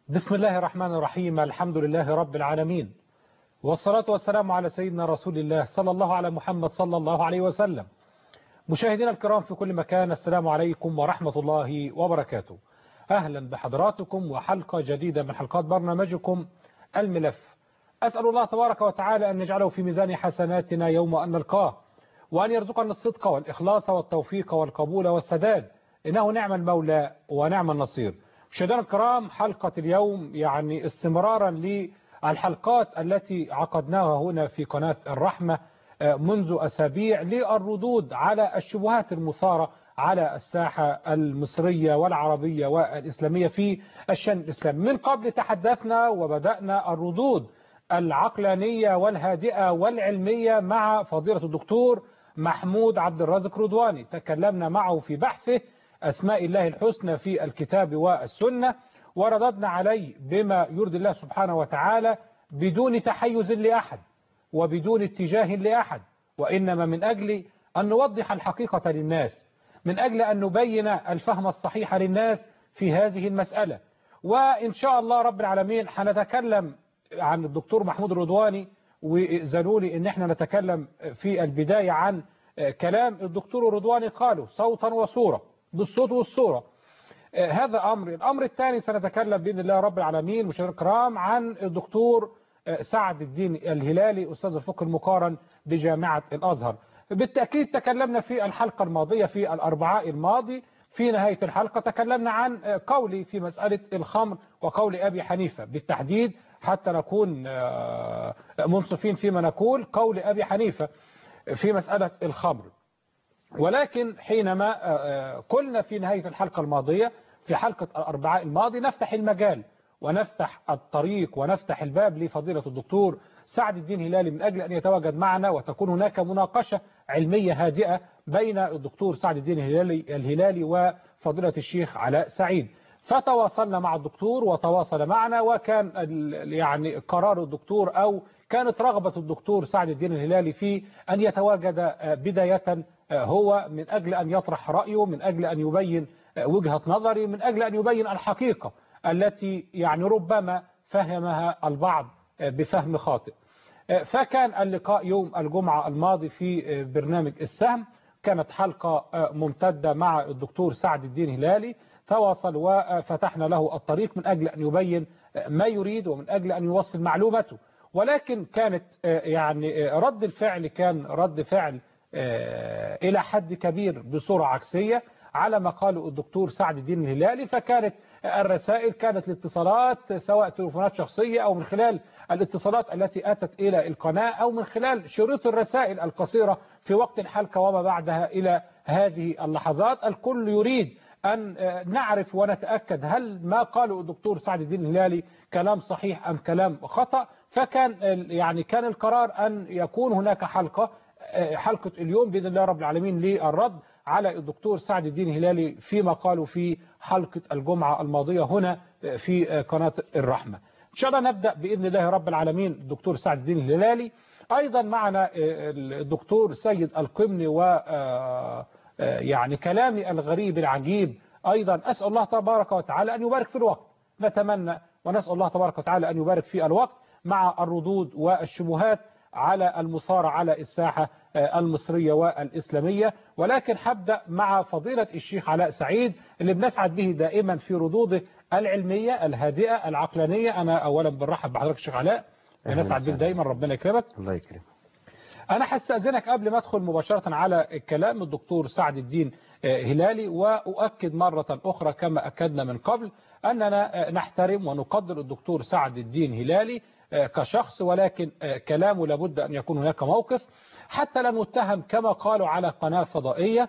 بسم الله الرحمن الرحيم الحمد لله رب العالمين والصلاة والسلام على سيدنا رسول الله صلى الله على محمد صلى الله عليه وسلم مشاهدينا الكرام في كل مكان السلام عليكم ورحمة الله وبركاته أهلا بحضراتكم وحلقة جديدة من حلقات برنامجكم الملف أسأل الله تبارك وتعالى أن يجعله في ميزان حسناتنا يوم أن نلقاه وأن يرزقنا الصدق والإخلاص والتوفيق والقبول والسداد إنه نعم المولى ونعم النصير مشاهدينا الكرام حلقة اليوم يعني استمرارا للحلقات التي عقدناها هنا في قناة الرحمة منذ أسابيع للردود على الشبهات المثارة على الساحة المصرية والعربية والإسلامية في الشأن الإسلامي من قبل تحدثنا وبدأنا الردود العقلانية والهادئة والعلمية مع فضيلة الدكتور محمود عبد الرازق رضواني تكلمنا معه في بحثه أسماء الله الحسنى في الكتاب والسنة ورددنا عليه بما يرضي الله سبحانه وتعالى بدون تحيز لأحد وبدون اتجاه لأحد وإنما من أجل أن نوضح الحقيقة للناس من أجل أن نبين الفهم الصحيح للناس في هذه المسألة وإن شاء الله رب العالمين حنتكلم عن الدكتور محمود الرضواني وإذنوا لي إن احنا نتكلم في البداية عن كلام الدكتور الرضواني قاله صوتا وصورة بالصوت والصورة هذا أمر الأمر الثاني سنتكلم بإذن الله رب العالمين مشاهدينا الكرام عن الدكتور سعد الدين الهلالي أستاذ الفقه المقارن بجامعة الأزهر بالتأكيد تكلمنا في الحلقة الماضية في الأربعاء الماضي في نهاية الحلقة تكلمنا عن قولي في مسألة الخمر وقول أبي حنيفة بالتحديد حتى نكون منصفين فيما نقول قول أبي حنيفة في مسألة الخمر ولكن حينما قلنا في نهاية الحلقة الماضية في حلقة الأربعاء الماضي نفتح المجال ونفتح الطريق ونفتح الباب لفضيلة الدكتور سعد الدين هلالي من أجل أن يتواجد معنا وتكون هناك مناقشة علمية هادئة بين الدكتور سعد الدين الهلالي, الهلالي وفضيلة الشيخ علاء سعيد فتواصلنا مع الدكتور وتواصل معنا وكان يعني قرار الدكتور أو كانت رغبة الدكتور سعد الدين الهلالي في أن يتواجد بداية هو من أجل أن يطرح رأيه من أجل أن يبين وجهة نظري من أجل أن يبين الحقيقة التي يعني ربما فهمها البعض بفهم خاطئ فكان اللقاء يوم الجمعة الماضي في برنامج السهم كانت حلقة ممتدة مع الدكتور سعد الدين هلالي تواصل وفتحنا له الطريق من أجل أن يبين ما يريد ومن أجل أن يوصل معلومته ولكن كانت يعني رد الفعل كان رد فعل إلى حد كبير بصورة عكسية على ما قاله الدكتور سعد الدين الهلالي فكانت الرسائل كانت الاتصالات سواء تليفونات شخصية أو من خلال الاتصالات التي أتت إلى القناة أو من خلال شريط الرسائل القصيرة في وقت الحلقة وما بعدها إلى هذه اللحظات الكل يريد أن نعرف ونتأكد هل ما قاله الدكتور سعد الدين الهلالي كلام صحيح أم كلام خطأ فكان يعني كان القرار أن يكون هناك حلقة حلقة اليوم بإذن الله رب العالمين للرد على الدكتور سعد الدين الهلالي فيما قالوا في حلقة الجمعة الماضية هنا في قناة الرحمة إن شاء الله نبدأ بإذن الله رب العالمين الدكتور سعد الدين الهلالي أيضا معنا الدكتور سيد القمني و يعني كلامي الغريب العجيب أيضا أسأل الله تبارك وتعالى أن يبارك في الوقت نتمنى ونسأل الله تبارك وتعالى أن يبارك في الوقت مع الردود والشبهات على المثارة على الساحة المصرية والإسلامية ولكن حبدأ مع فضيلة الشيخ علاء سعيد اللي بنسعد به دائما في ردوده العلمية الهادئة العقلانية أنا أولا بنرحب بحضرتك الشيخ علاء بنسعد بك دائما ربنا يكرمك الله يكرمك أنا هستأذنك قبل ما أدخل مباشرة على الكلام الدكتور سعد الدين هلالي وأؤكد مرة أخرى كما أكدنا من قبل أننا نحترم ونقدر الدكتور سعد الدين هلالي كشخص ولكن كلامه لابد أن يكون هناك موقف حتى لا نتهم كما قالوا على قناة فضائية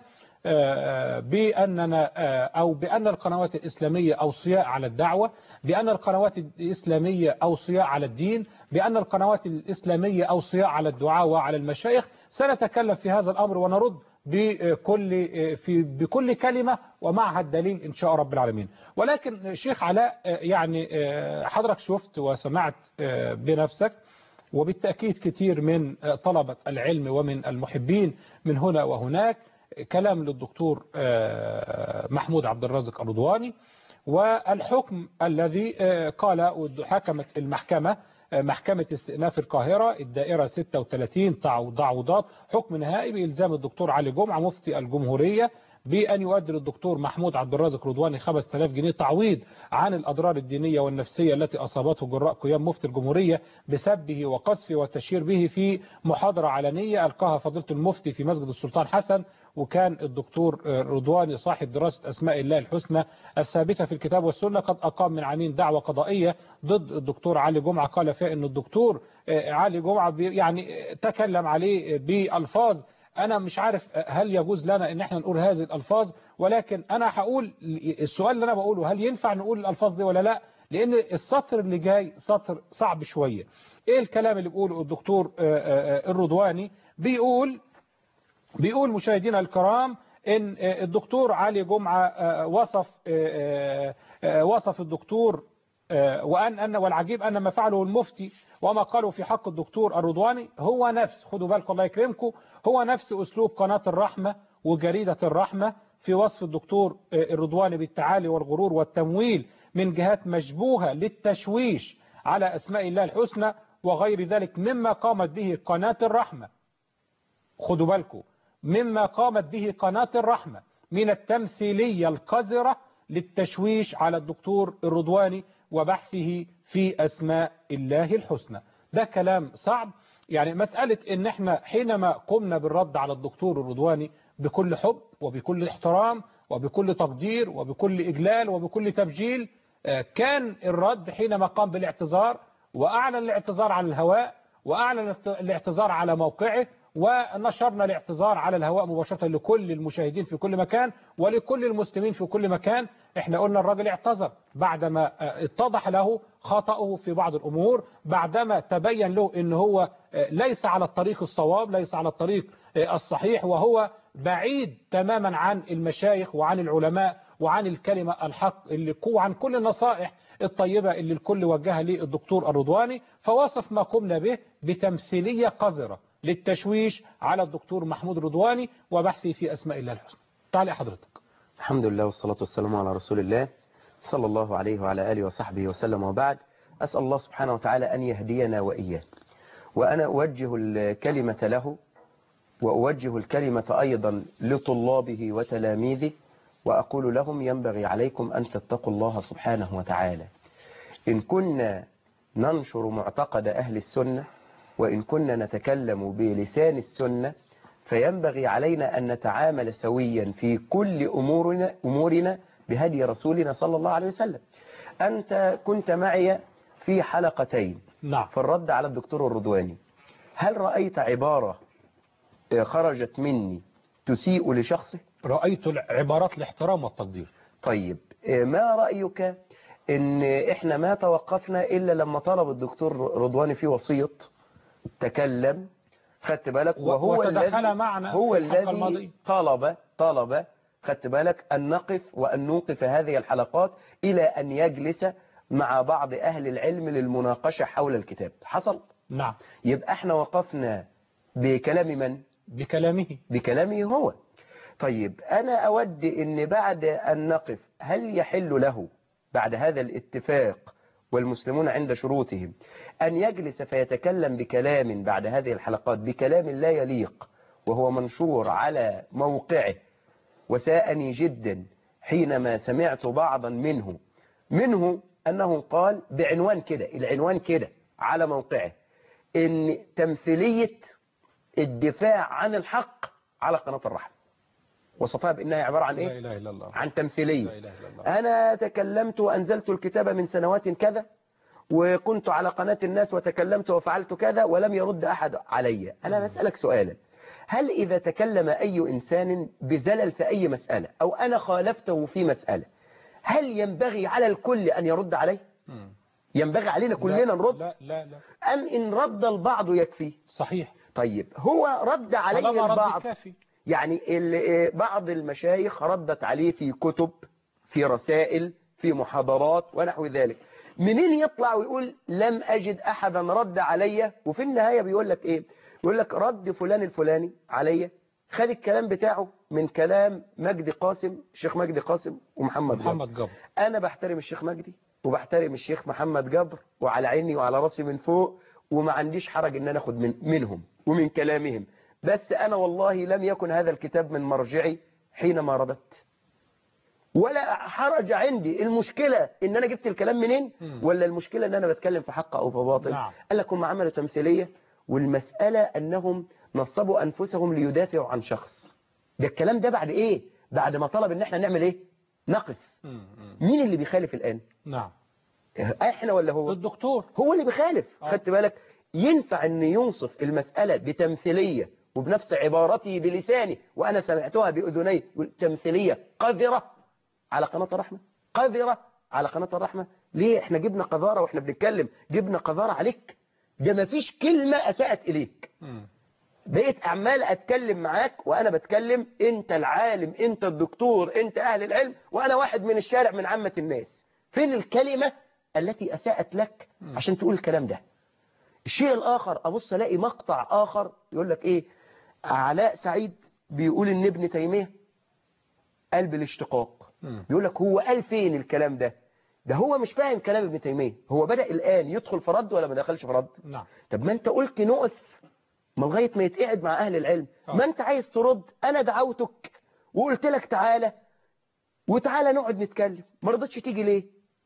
بأننا أو بأن القنوات الإسلامية أوصياء على الدعوة بأن القنوات الإسلامية أوصياء على الدين بأن القنوات الإسلامية أوصياء على الدعاء وعلى المشايخ سنتكلم في هذا الأمر ونرد بكل في بكل كلمة ومعها الدليل إن شاء رب العالمين ولكن شيخ علاء يعني حضرتك شفت وسمعت بنفسك وبالتأكيد كثير من طلبة العلم ومن المحبين من هنا وهناك كلام للدكتور محمود عبد الرازق الرضواني والحكم الذي قال حكمت المحكمة محكمة استئناف القاهرة الدائرة 36 تعويضات حكم نهائي بإلزام الدكتور علي جمعة مفتي الجمهورية بأن يؤدي للدكتور محمود عبد الرازق رضواني 5000 جنيه تعويض عن الأضرار الدينية والنفسية التي أصابته جراء قيام مفتي الجمهورية بسبه وقذفه والتشهير به في محاضرة علنية ألقاها فضيلة المفتي في مسجد السلطان حسن وكان الدكتور رضواني صاحب دراسة أسماء الله الحسنى الثابتة في الكتاب والسنة قد أقام من عامين دعوة قضائية ضد الدكتور علي جمعة قال فيها أن الدكتور علي جمعة يعني تكلم عليه بألفاظ أنا مش عارف هل يجوز لنا أن احنا نقول هذه الألفاظ ولكن أنا هقول السؤال اللي أنا بقوله هل ينفع نقول الألفاظ دي ولا لا لأن السطر اللي جاي سطر صعب شوية إيه الكلام اللي بيقوله الدكتور الرضواني بيقول بيقول مشاهدينا الكرام ان الدكتور علي جمعة وصف وصف الدكتور وأن أن والعجيب أن ما فعله المفتي وما قاله في حق الدكتور الرضواني هو نفس خدوا بالكم الله يكرمكم هو نفس أسلوب قناة الرحمة وجريدة الرحمة في وصف الدكتور الرضواني بالتعالي والغرور والتمويل من جهات مشبوهة للتشويش على أسماء الله الحسنى وغير ذلك مما قامت به قناة الرحمة خدوا بالكم مما قامت به قناة الرحمة من التمثيلية القذرة للتشويش على الدكتور الرضواني وبحثه في أسماء الله الحسنى ده كلام صعب يعني مسألة ان احنا حينما قمنا بالرد على الدكتور الرضواني بكل حب وبكل احترام وبكل تقدير وبكل إجلال وبكل تبجيل كان الرد حينما قام بالاعتذار وأعلن الاعتذار عن الهواء وأعلن الاعتذار على موقعه ونشرنا الاعتذار على الهواء مباشرة لكل المشاهدين في كل مكان ولكل المسلمين في كل مكان احنا قلنا الراجل اعتذر بعدما اتضح له خطأه في بعض الأمور بعدما تبين له ان هو ليس على الطريق الصواب ليس على الطريق الصحيح وهو بعيد تماما عن المشايخ وعن العلماء وعن الكلمة الحق اللي وعن كل النصائح الطيبة اللي الكل وجهها للدكتور الرضواني فوصف ما قمنا به بتمثيلية قذرة للتشويش على الدكتور محمود رضواني وبحثه في أسماء الله الحسنى تعالى حضرتك الحمد لله والصلاة والسلام على رسول الله صلى الله عليه وعلى آله وصحبه وسلم وبعد أسأل الله سبحانه وتعالى أن يهدينا وإياه وأنا أوجه الكلمة له وأوجه الكلمة أيضا لطلابه وتلاميذه وأقول لهم ينبغي عليكم أن تتقوا الله سبحانه وتعالى إن كنا ننشر معتقد أهل السنة وإن كنا نتكلم بلسان السنة فينبغي علينا أن نتعامل سويا في كل أمورنا, أمورنا بهدي رسولنا صلى الله عليه وسلم أنت كنت معي في حلقتين نعم في الرد على الدكتور الرضواني هل رأيت عبارة خرجت مني تسيء لشخصه رأيت عبارات الاحترام والتقدير طيب ما رأيك ان احنا ما توقفنا الا لما طلب الدكتور رضواني في وسيط تكلم خدت بالك وهو وتدخل الذي معنا هو في الحلقة الذي الماضية. طلب طلب خدت بالك أن نقف وأن نوقف هذه الحلقات إلى أن يجلس مع بعض أهل العلم للمناقشة حول الكتاب حصل نعم يبقى احنا وقفنا بكلام من بكلامه بكلامه هو طيب أنا أود أن بعد أن نقف هل يحل له بعد هذا الاتفاق والمسلمون عند شروطهم أن يجلس فيتكلم بكلام بعد هذه الحلقات بكلام لا يليق وهو منشور على موقعه وساءني جدا حينما سمعت بعضا منه منه أنه قال بعنوان كده العنوان كده على موقعه إن تمثيلية الدفاع عن الحق على قناة الرحمة وصفها بأنها عبارة عن لا إيه؟ إله إلا الله عن تمثيلية لا إله إلا الله أنا تكلمت وأنزلت الكتاب من سنوات كذا وكنت على قناة الناس وتكلمت وفعلت كذا ولم يرد أحد علي أنا بسألك سؤالا هل إذا تكلم أي إنسان بزلل في أي مسألة أو أنا خالفته في مسألة هل ينبغي على الكل أن يرد عليه مم. ينبغي علينا كلنا لا نرد لا لا لا أم إن رد البعض يكفي صحيح طيب هو رد عليه طالما رد البعض كافي يعني ال- بعض المشايخ ردت عليه في كتب في رسائل في محاضرات ونحو ذلك منين يطلع ويقول لم أجد أحدا رد علي وفي النهاية بيقول لك إيه يقول لك رد فلان الفلاني علي خد الكلام بتاعه من كلام مجدي قاسم الشيخ مجدي قاسم ومحمد جبر محمد جبر انا بحترم الشيخ مجدي وبحترم الشيخ محمد جبر وعلى عيني وعلى راسي من فوق وما عنديش حرج ان انا اخد من منهم ومن كلامهم بس انا والله لم يكن هذا الكتاب من مرجعي حينما رددت ولا حرج عندي المشكلة ان انا جبت الكلام منين مم. ولا المشكلة ان انا بتكلم في حق او في باطل نعم. قال لك هم عملوا تمثيلية والمسألة انهم نصبوا انفسهم ليدافعوا عن شخص ده الكلام ده بعد ايه بعد ما طلب ان احنا نعمل ايه نقف مم. مم. مين اللي بيخالف الان نعم احنا ولا هو الدكتور هو اللي بيخالف آه. خدت بالك ينفع ان ينصف المسألة بتمثيلية وبنفس عبارته بلساني وانا سمعتها باذني يقول تمثيلية قذرة على قناة الرحمة قذرة على قناة الرحمة ليه احنا جبنا قذارة واحنا بنتكلم جبنا قذارة عليك ده مفيش كلمة اساءت اليك مم. بقيت عمال اتكلم معاك وانا بتكلم انت العالم انت الدكتور انت اهل العلم وانا واحد من الشارع من عامة الناس فين الكلمة التي اساءت لك عشان تقول الكلام ده الشيء الاخر ابص الاقي مقطع اخر يقول لك ايه علاء سعيد بيقول ان ابن تيمية قال بالاشتقاق مم. يقول لك هو قال فين الكلام ده ده هو مش فاهم كلام ابن تيمية هو بدأ الآن يدخل في رد ولا ما دخلش في رد نعم طب ما انت قلت نقف ما لغايه ما يتقعد مع اهل العلم آه. ما انت عايز ترد انا دعوتك وقلت لك تعالى وتعالى نقعد نتكلم ما رضتش تيجي ليه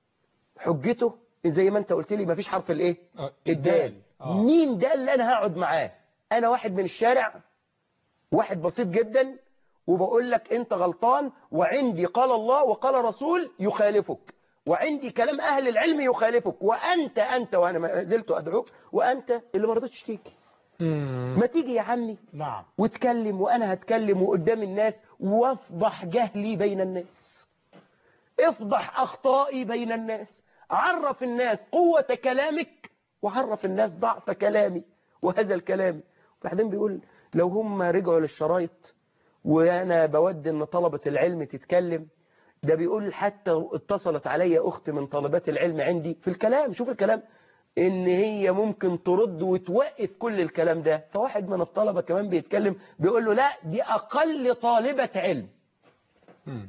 حجته زي ما انت قلت لي ما فيش حرف الايه آه، الدال آه. مين ده اللي انا هقعد معاه انا واحد من الشارع واحد بسيط جدا وبقول لك انت غلطان وعندي قال الله وقال رسول يخالفك وعندي كلام اهل العلم يخالفك وانت انت وانا ما زلت ادعوك وانت اللي ما رضتش تيجي مم. ما تيجي يا عمي نعم واتكلم وانا هتكلم وقدام الناس وافضح جهلي بين الناس افضح اخطائي بين الناس عرف الناس قوة كلامك وعرف الناس ضعف كلامي وهذا الكلام وبعدين بيقول لو هم رجعوا للشرايط وانا بود ان طلبة العلم تتكلم ده بيقول حتى اتصلت علي اخت من طالبات العلم عندي في الكلام شوف الكلام ان هي ممكن ترد وتوقف كل الكلام ده فواحد من الطلبة كمان بيتكلم بيقول له لا دي اقل طالبة علم مم.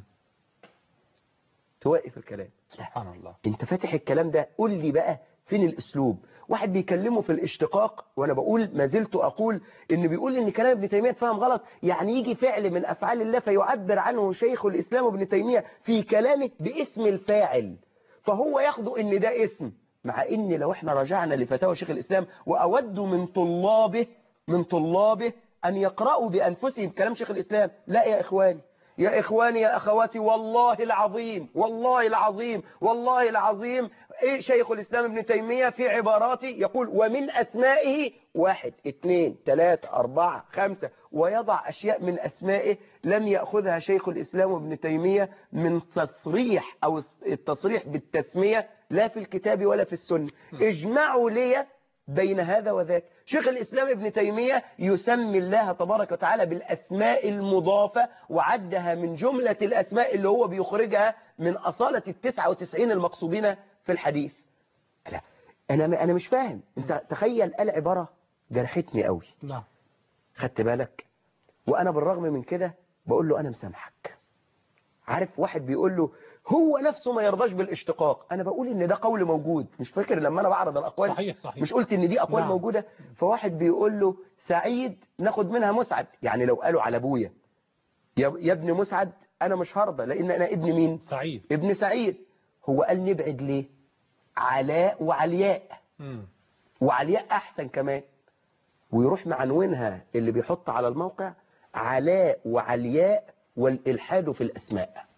توقف الكلام سبحان الله انت فاتح الكلام ده قول لي بقى فين الاسلوب واحد بيكلمه في الاشتقاق وانا بقول ما زلت اقول ان بيقول ان كلام ابن تيميه اتفهم غلط يعني يجي فعل من افعال الله فيعبر عنه شيخ الاسلام ابن تيميه في كلامه باسم الفاعل فهو ياخده ان ده اسم مع ان لو احنا رجعنا لفتاوى شيخ الاسلام واود من طلابه من طلابه ان يقرأوا بانفسهم كلام شيخ الاسلام لا يا اخواني يا إخواني يا أخواتي والله العظيم والله العظيم والله العظيم إيه شيخ الإسلام ابن تيمية في عباراته يقول ومن أسمائه واحد اثنين ثلاثة أربعة خمسة ويضع أشياء من أسمائه لم يأخذها شيخ الإسلام ابن تيمية من تصريح أو التصريح بالتسمية لا في الكتاب ولا في السنة اجمعوا لي بين هذا وذاك شيخ الإسلام ابن تيمية يسمي الله تبارك وتعالى بالأسماء المضافة وعدها من جملة الأسماء اللي هو بيخرجها من أصالة التسعة وتسعين المقصودين في الحديث لا أنا أنا مش فاهم أنت تخيل قال عبارة جرحتني قوي نعم خدت بالك وأنا بالرغم من كده بقول له أنا مسامحك عارف واحد بيقول له هو نفسه ما يرضاش بالاشتقاق انا بقول ان ده قول موجود مش فاكر لما انا بعرض الاقوال صحيح صحيح مش قلت ان دي اقوال نعم. موجودة فواحد بيقول له سعيد ناخد منها مسعد يعني لو قالوا على ابويا يا يا ابن مسعد انا مش هرضى لان انا ابن مين سعيد ابن سعيد هو قال نبعد ليه علاء وعلياء مم. وعلياء احسن كمان ويروح معنونها اللي بيحط على الموقع علاء وعلياء والالحاد في الاسماء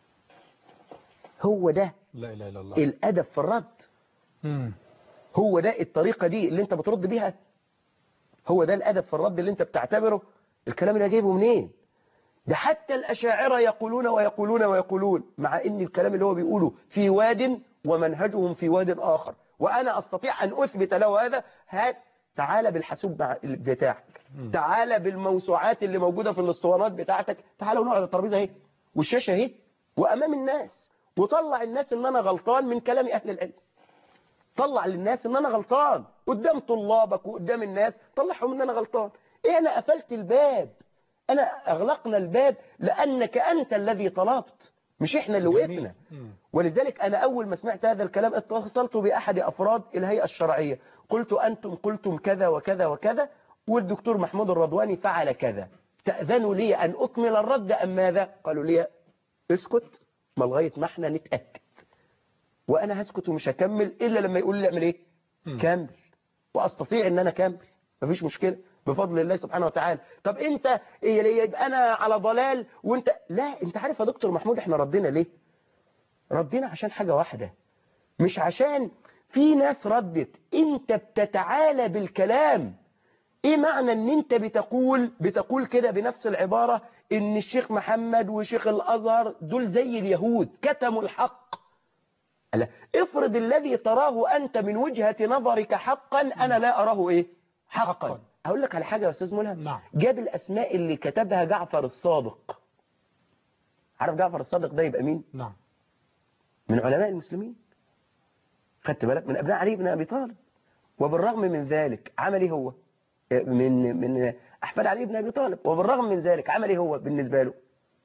هو ده لا اله الا الله الادب في الرد مم. هو ده الطريقة دي اللي انت بترد بيها هو ده الأدب في الرد اللي انت بتعتبره الكلام اللي جايبه منين ده حتى الأشاعرة يقولون ويقولون ويقولون مع ان الكلام اللي هو بيقوله في واد ومنهجهم في واد آخر وأنا أستطيع أن أثبت له هذا هات تعالى بالحاسوب مع- بتاعك تعالى بالموسوعات اللي موجودة في الاسطوانات بتاعتك تعالى ونقعد على الترابيزة اهي والشاشة اهي وأمام الناس وطلع الناس ان انا غلطان من كلام أهل العلم طلع للناس ان انا غلطان قدام طلابك وقدام الناس طلعهم ان انا غلطان ايه انا قفلت الباب أنا أغلقنا الباب لأنك أنت الذي طلبت مش إحنا اللي جميل. وقفنا مم. ولذلك أنا أول ما سمعت هذا الكلام اتصلت بأحد أفراد الهيئة الشرعية قلت أنتم قلتم كذا وكذا وكذا والدكتور محمود الرضواني فعل كذا تأذنوا لي أن أكمل الرد أم ماذا قالوا لي اسكت ما لغاية ما احنا نتأكد وأنا هسكت ومش هكمل إلا لما يقول لي اعمل إيه مم. كمل وأستطيع أن أنا أكمل مفيش مشكلة بفضل الله سبحانه وتعالى طب أنت إيه يبقى أنا على ضلال وأنت لا أنت عارف يا دكتور محمود احنا ردينا ليه ردينا عشان حاجة واحدة مش عشان في ناس ردت انت بتتعالى بالكلام ايه معنى ان انت بتقول بتقول كده بنفس العبارة ان الشيخ محمد وشيخ الازهر دول زي اليهود كتموا الحق لا افرض الذي تراه انت من وجهة نظرك حقا انا لا اراه ايه حقا, حقاً. حقا. اقول لك على حاجة يا استاذ ملهم نعم. جاب الاسماء اللي كتبها جعفر الصادق عارف جعفر الصادق ده يبقى مين نعم من علماء المسلمين خدت بالك من أبناء علي بن أبي طالب وبالرغم من ذلك عمل ايه هو من من أحفاد علي بن أبي طالب وبالرغم من ذلك عمل ايه هو بالنسبة له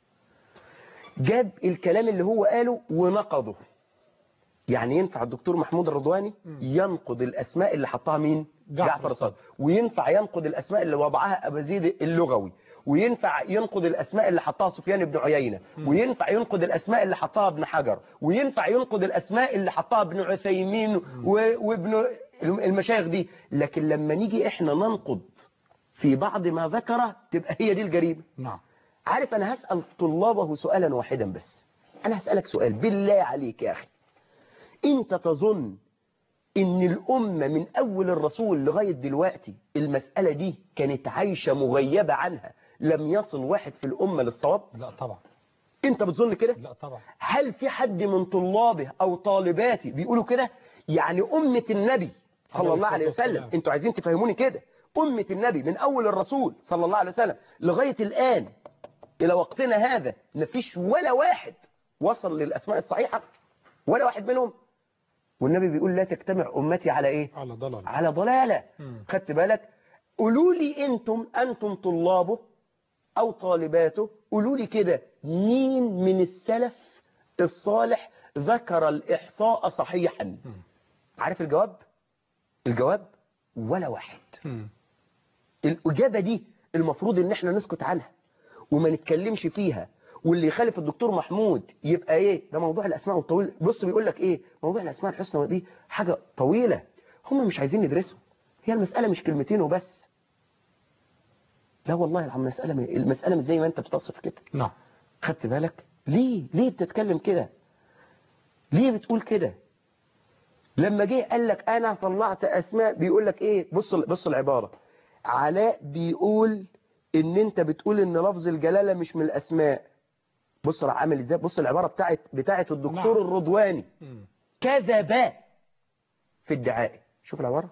جاب الكلام اللي هو قاله ونقضه يعني ينفع الدكتور محمود الرضواني ينقض الأسماء اللي حطها مين جعفر جعفر الصادق وينفع ينقض الأسماء اللي وضعها أبا زيد اللغوي وينفع ينقض الأسماء اللي حطها سفيان بن عيينة وينفع ينقض الأسماء اللي حطها ابن حجر وينفع ينقض الأسماء اللي حطها ابن عثيمين و- وابن المشايخ دي لكن لما نيجي احنا ننقض في بعض ما ذكره تبقى هي دي الجريمة نعم عارف أنا هسأل طلابه سؤالا واحدا بس أنا هسألك سؤال بالله عليك يا أخي أنت تظن إن الأمة من أول الرسول لغاية دلوقتي المسألة دي كانت عايشة مغيبة عنها لم يصل واحد في الأمة للصواب لا طبعا أنت بتظن كده لا طبعا هل في حد من طلابه أو طالباتي بيقولوا كده يعني أمة النبي صلى الله عليه الصلاة وسلم والسلام. أنتوا عايزين تفهموني كده أمة النبي من أول الرسول صلى الله عليه وسلم لغاية الآن إلى وقتنا هذا مفيش ولا واحد وصل للأسماء الصحيحة ولا واحد منهم والنبي بيقول لا تجتمع أمتي على إيه على ضلال على ضلالة مم. خدت بالك قولوا لي أنتم أنتم طلابه أو طالباته قولوا لي كده مين من السلف الصالح ذكر الإحصاء صحيحا عارف الجواب الجواب ولا واحد مم. الإجابة دي المفروض إن احنا نسكت عنها وما نتكلمش فيها واللي يخالف الدكتور محمود يبقى ايه ده موضوع الاسماء الطويل بص بيقول لك ايه موضوع الاسماء الحسنى دي حاجة طويلة هم مش عايزين يدرسوا هي المسألة مش كلمتين وبس لا والله العظيم المسألة المسألة مش زي ما انت بتصف كده نعم خدت بالك ليه ليه بتتكلم كده ليه بتقول كده لما جه قال لك انا طلعت اسماء بيقول لك ايه بص بص العبارة علاء بيقول ان انت بتقول ان لفظ الجلالة مش من الاسماء بص راح عامل ازاي بص العبارة بتاعت بتاعت الدكتور نعم. الرضواني مم. كذب في ادعائه شوف العبارة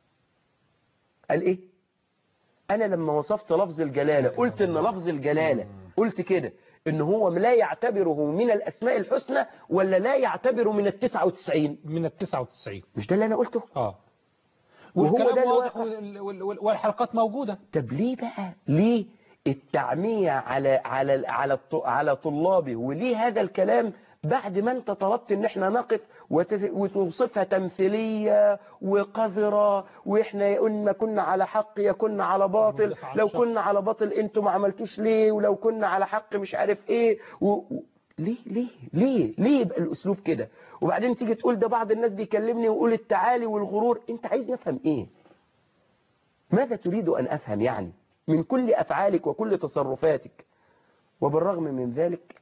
قال ايه انا لما وصفت لفظ الجلالة قلت ان لفظ الجلالة قلت كده ان هو لا يعتبره من الاسماء الحسنى ولا لا يعتبره من التسعة وتسعين من ال 99 مش ده اللي انا قلته اه وهو والكلام ده اللي واضح واقع. وال- وال- وال- والحلقات موجودة طب ليه بقى ليه التعمية على على على الط- على طلابه وليه هذا الكلام بعد ما انت طلبت ان احنا نقف وتز- وتوصفها تمثيلية وقذرة واحنا يا ما كنا على حق يا كنا على باطل ودفع عن لو شخص. كنا على باطل انتوا ما عملتوش ليه ولو كنا على حق مش عارف ايه و... و... ليه ليه ليه ليه يبقى الاسلوب كده وبعدين تيجي تقول ده بعض الناس بيكلمني ويقول التعالي والغرور انت عايز نفهم ايه ماذا تريد أن أفهم يعني من كل أفعالك وكل تصرفاتك وبالرغم من ذلك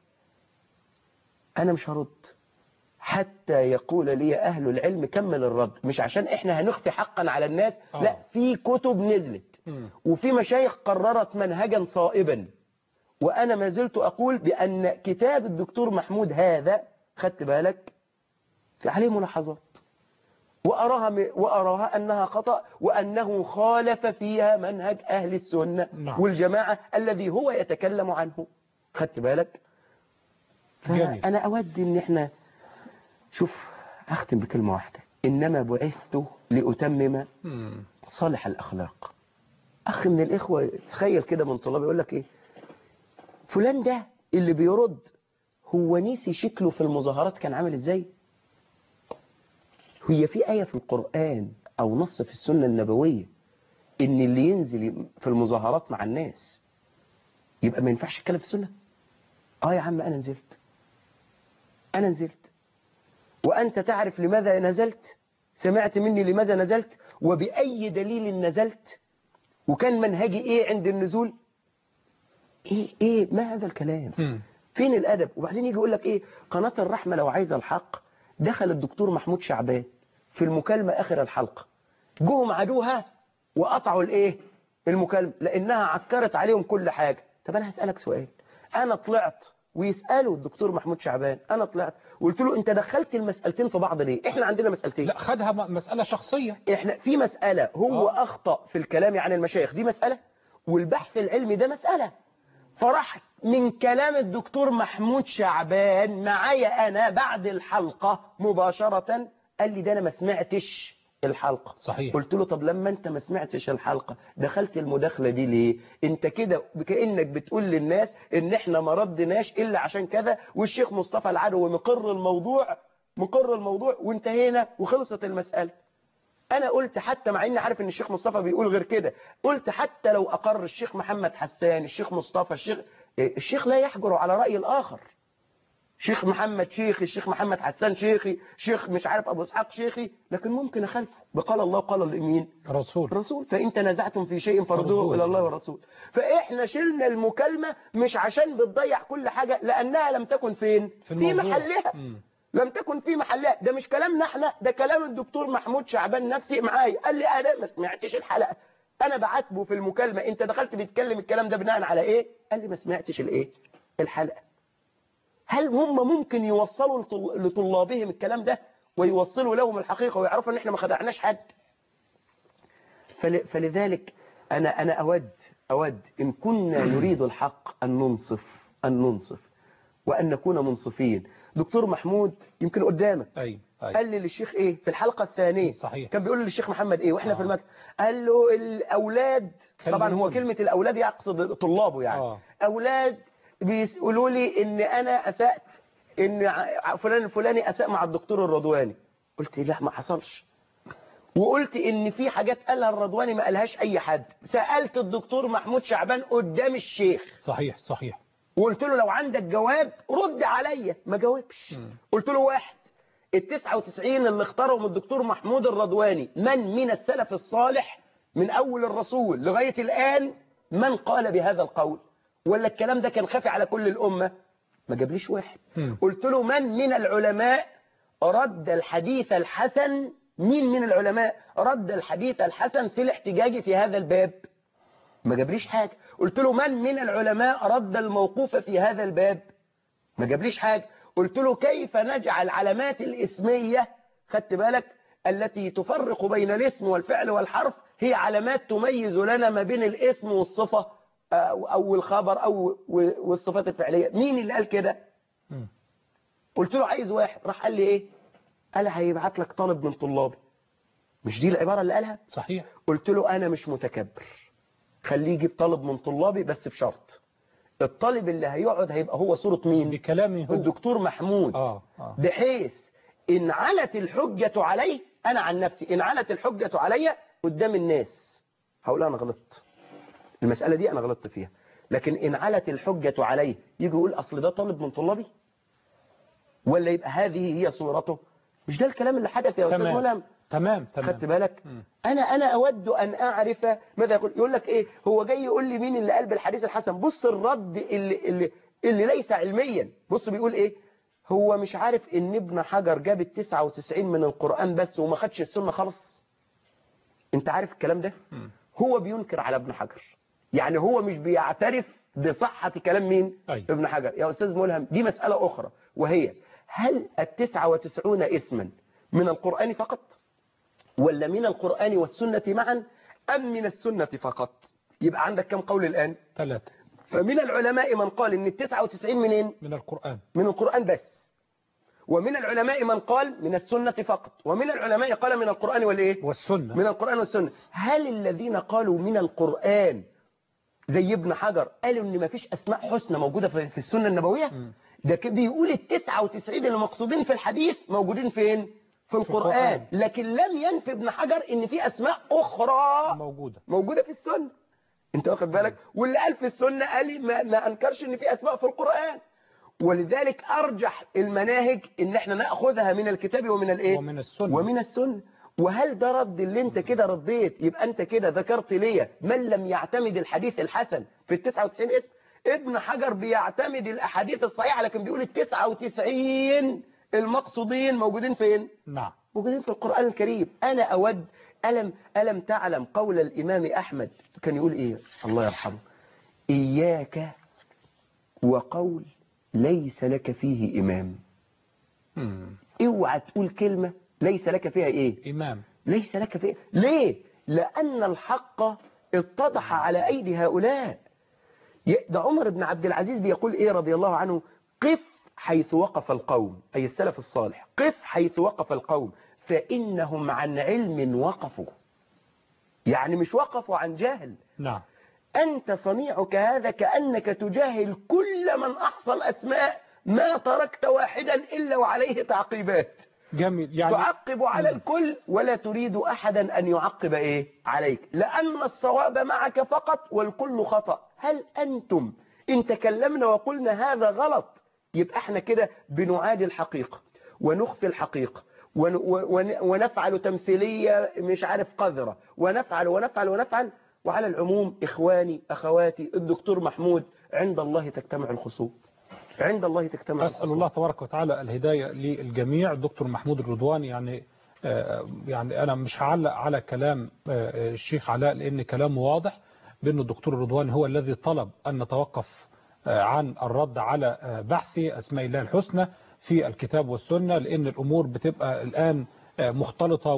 أنا مش هرد حتى يقول لي أهل العلم كمل الرد مش عشان إحنا هنخفي حقا على الناس آه. لا في كتب نزلت مم. وفي مشايخ قررت منهجا صائبا وأنا ما زلت أقول بأن كتاب الدكتور محمود هذا خدت بالك في عليه ملاحظات وأراها, وأراها أنها خطأ وأنه خالف فيها منهج أهل السنة نعم. والجماعة الذي هو يتكلم عنه خدت بالك جميل. أنا أود أن احنا شوف أختم بكلمة واحدة إنما بعثت لأتمم مم. صالح الأخلاق أخ من الإخوة تخيل كده من طلاب يقول لك إيه فلان ده اللي بيرد هو نسي شكله في المظاهرات كان عامل ازاي هي في آية في القرآن أو نص في السنة النبوية إن اللي ينزل في المظاهرات مع الناس يبقى ما ينفعش يتكلم في السنة آه يا عم أنا نزلت أنا نزلت وأنت تعرف لماذا نزلت سمعت مني لماذا نزلت وبأي دليل نزلت وكان منهجي إيه عند النزول إيه إيه ما هذا الكلام مم. فين الأدب وبعدين يجي يقول لك إيه قناة الرحمة لو عايزة الحق دخل الدكتور محمود شعبان في المكالمة آخر الحلقة جوهم عدوها وقطعوا الإيه المكالمة لأنها عكرت عليهم كل حاجة طب أنا هسألك سؤال أنا طلعت ويسألوا الدكتور محمود شعبان أنا طلعت وقلت له أنت دخلت المسألتين في بعض ليه إحنا عندنا مسألتين لا خدها م- مسألة شخصية احنا في مسألة هو آه. أخطأ في الكلام عن المشايخ دي مسألة والبحث العلمي ده مسألة فراح من كلام الدكتور محمود شعبان معايا أنا بعد الحلقة مباشرة قال لي ده أنا ما سمعتش الحلقة صحيح قلت له طب لما انت ما سمعتش الحلقة دخلت المداخلة دي ليه انت كده كأنك بتقول للناس ان احنا ما ردناش الا عشان كذا والشيخ مصطفى العدوي مقر الموضوع مقر الموضوع وانتهينا وخلصت المسألة انا قلت حتى مع اني عارف ان الشيخ مصطفى بيقول غير كده قلت حتى لو اقر الشيخ محمد حسان الشيخ مصطفى الشيخ الشيخ لا يحجر على رأي الاخر شيخ محمد شيخي الشيخ محمد حسان شيخي شيخ مش عارف ابو اسحاق شيخي لكن ممكن اخالفه بقال الله وقال الامين رسول رسول فإن تنازعتم في شيء فردوه فردوه. إلى الله والرسول فإحنا شلنا المكالمة مش عشان بتضيع كل حاجة لأنها لم تكن فين في في الموضوع. محلها مم. لم تكن في محلها ده مش كلامنا احنا ده كلام الدكتور محمود شعبان نفسي معايا قال لي انا ما سمعتش الحلقة انا بعاتبه في المكالمة انت دخلت بتتكلم الكلام ده بناء على ايه قال لي ما سمعتش الايه الحلقة هل هم ممكن يوصلوا لطل- لطلابهم الكلام ده ويوصلوا لهم الحقيقة ويعرفوا ان احنا ما خدعناش حد فل- فلذلك أنا أنا أود أود إن كنا نريد الحق أن ننصف أن ننصف وأن نكون منصفين دكتور محمود يمكن قدامك أيوة أيوة قال لي للشيخ إيه في الحلقة الثانية صحيح. كان بيقول للشيخ محمد إيه وإحنا آه. في المكتب قال له الأولاد طبعا هو كلموني. كلمة الأولاد يقصد طلابه يعني آه. أولاد بيسألوا لي إن أنا أسأت إن ع- فلان الفلاني أساء مع الدكتور الرضواني قلت لا ما حصلش وقلت ان في حاجات قالها الرضواني ما قالهاش اي حد سألت الدكتور محمود شعبان قدام الشيخ صحيح صحيح وقلت له لو عندك جواب رد عليا ما جاوبش مم. قلت له واحد ال 99 اللي اختارهم الدكتور محمود الرضواني من من السلف الصالح من اول الرسول لغاية الان من قال بهذا القول ولا الكلام ده كان خافي على كل الامة ما جابليش واحد مم. قلت له من من العلماء رد الحديث الحسن مين من العلماء رد الحديث الحسن في الاحتجاج في هذا الباب ما جابليش حاجة قلت له من من العلماء رد الموقوف في هذا الباب ما جابليش حاجة قلت له كيف نجعل علامات الاسمية خدت بالك التي تفرق بين الاسم والفعل والحرف هي علامات تميز لنا ما بين الاسم والصفة أو أو الخبر أو والصفات الفعلية مين اللي قال كده مم. قلت له عايز واحد راح قال لي ايه قال هيبعت لك طالب من طلابي مش دي العبارة اللي قالها صحيح قلت له انا مش متكبر خليه يجيب طالب من طلابي بس بشرط الطالب اللي هيقعد هيبقى هو صورة مين بكلامي هو الدكتور محمود آه آه بحيث ان علت الحجة عليه انا عن نفسي ان علت الحجة علي قدام الناس هقول انا غلطت المسألة دي انا غلطت فيها لكن ان علت الحجة عليه يجي يقول اصل ده طالب من طلابي ولا يبقى هذه هي صورته مش ده الكلام اللي حدث يا استاذ تمام ملهم تمام خدت تمام بالك مم. انا انا اود ان اعرف ماذا يقول يقول لك ايه هو جاي يقول لي مين اللي قال بالحديث الحسن بص الرد اللي اللي اللي ليس علميا بص بيقول ايه هو مش عارف ان ابن حجر جاب ال 99 من القرآن بس وما خدش السنة خالص انت عارف الكلام ده مم. هو بينكر على ابن حجر يعني هو مش بيعترف بصحة كلام مين أيوة. ابن حجر يا أستاذ ملهم دي مسألة أخرى وهي هل التسعة وتسعون اسما من القرآن فقط ولا من القرآن والسنة معا أم من السنة فقط يبقى عندك كم قول الآن ثلاثة فمن العلماء من قال ان التسعة وتسعين منين من القرآن من القرآن بس ومن العلماء من قال من السنة فقط ومن العلماء قال من القرآن والإيه والسنة من القرآن والسنة هل الذين قالوا من القرآن زي ابن حجر قالوا ان مفيش اسماء حسنى موجودة في في السنة النبوية مم. ده كده بيقول ال 99 اللي مقصودين في الحديث موجودين فين في القرآن القرآن. لكن لم ينفي ابن حجر ان في اسماء اخرى موجودة موجودة في السنة انت واخد بالك واللي قال في السنة قال ما, ما انكرش ان في اسماء في القرآن ولذلك ارجح المناهج ان احنا ناخذها من الكتاب ومن الايه ومن السنة ومن السنة وهل ده رد اللي انت كده رديت يبقى انت كده ذكرت ليا من لم يعتمد الحديث الحسن في ال 99 اسم ابن حجر بيعتمد الاحاديث الصحيحة لكن بيقول ال 99 المقصودين موجودين فين نعم موجودين في القرآن الكريم أنا أود ألم, ألم تعلم قول الإمام أحمد كان يقول إيه الله يرحمه إياك وقول ليس لك فيه إمام مم. اوعى تقول كلمة ليس لك فيها إيه إمام ليس لك فيها ليه لأن الحق اتضح على أيدي هؤلاء ي- ده عمر بن عبد العزيز بيقول إيه رضي الله عنه قف حيث وقف القوم أي السلف الصالح قف حيث وقف القوم فإنهم عن علم وقفوا يعني مش وقفوا عن جهل نعم أنت صنيعك هذا كأنك تجاهل كل من أحصى الأسماء ما تركت واحدا إلا وعليه تعقيبات جميل يعني تعقب على مم. الكل ولا تريد أحدا أن يعقب إيه عليك لأن الصواب معك فقط والكل خطأ هل أنتم إن تكلمنا وقلنا هذا غلط يبقى احنا كده بنعادي الحقيقة ونخفي الحقيقة ون ون ونفعل تمثيلية مش عارف قذرة ونفعل ونفعل ونفعل وعلى العموم إخواني أخواتي الدكتور محمود عند الله تجتمع الخصوم عند الله تجتمع أسأل الخصوم الله تبارك وتعالى الهداية للجميع دكتور محمود الرضواني يعني آه، يعني أنا مش هعلق على كلام آه، الشيخ علاء لأن كلامه واضح بأن الدكتور الرضواني هو الذي طلب أن نتوقف آه، عن الرد على آه، بحث أسماء الله الحسنى في الكتاب والسنة لأن الأمور بتبقى الآن آه، مختلطة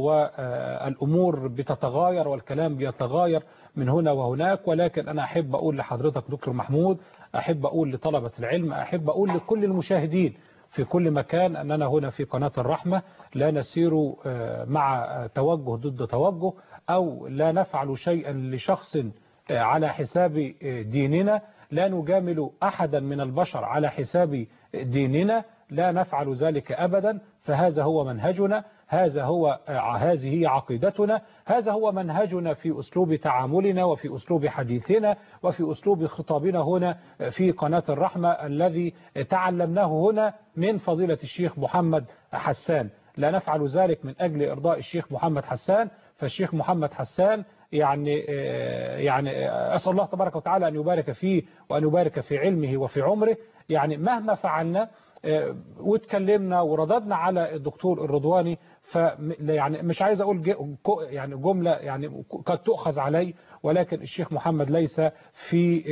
والأمور بتتغاير والكلام بيتغاير من هنا وهناك ولكن أنا أحب أقول لحضرتك دكتور محمود أحب أقول لطلبة العلم أحب أقول لكل المشاهدين في كل مكان أننا هنا في قناة الرحمة لا نسير آه، مع آه، توجه ضد توجه أو لا نفعل شيئا لشخص آه، على حساب آه، ديننا لا نجامل أحدا من البشر على حساب ديننا لا نفعل ذلك أبدا فهذا هو منهجنا هذا هو آه، هذه هي عقيدتنا هذا هو منهجنا في أسلوب تعاملنا وفي أسلوب حديثنا وفي أسلوب خطابنا هنا في قناة الرحمة الذي تعلمناه هنا من فضيلة الشيخ محمد حسان لا نفعل ذلك من أجل إرضاء الشيخ محمد حسان فالشيخ محمد حسان يعني آه، يعني آه، أسأل الله تبارك وتعالى أن يبارك فيه وأن يبارك في علمه وفي عمره يعني مهما فعلنا آه، واتكلمنا ورددنا على الدكتور الرضواني ف يعني مش عايز اقول ج- كو- يعني جمله يعني قد تؤخذ علي ولكن الشيخ محمد ليس في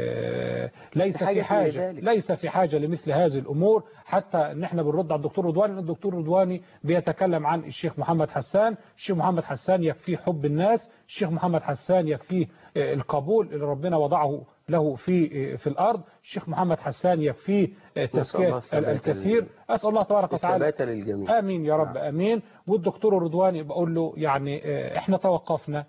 آه، ليس بحاجة في حاجه لذلك. ليس في حاجه لمثل هذه الامور حتى ان احنا بنرد على الدكتور رضواني لأن الدكتور رضواني بيتكلم عن الشيخ محمد حسان الشيخ محمد حسان يكفيه حب الناس الشيخ محمد حسان يكفيه آه، القبول اللي ربنا وضعه له في آه، في الارض الشيخ محمد حسان يكفيه آه، نسأل الله تزكيه الثبات الكثير اسال الله تبارك وتعالى الثبات للجميع امين يا رب امين والدكتور الرضواني بقول له يعني آه، احنا توقفنا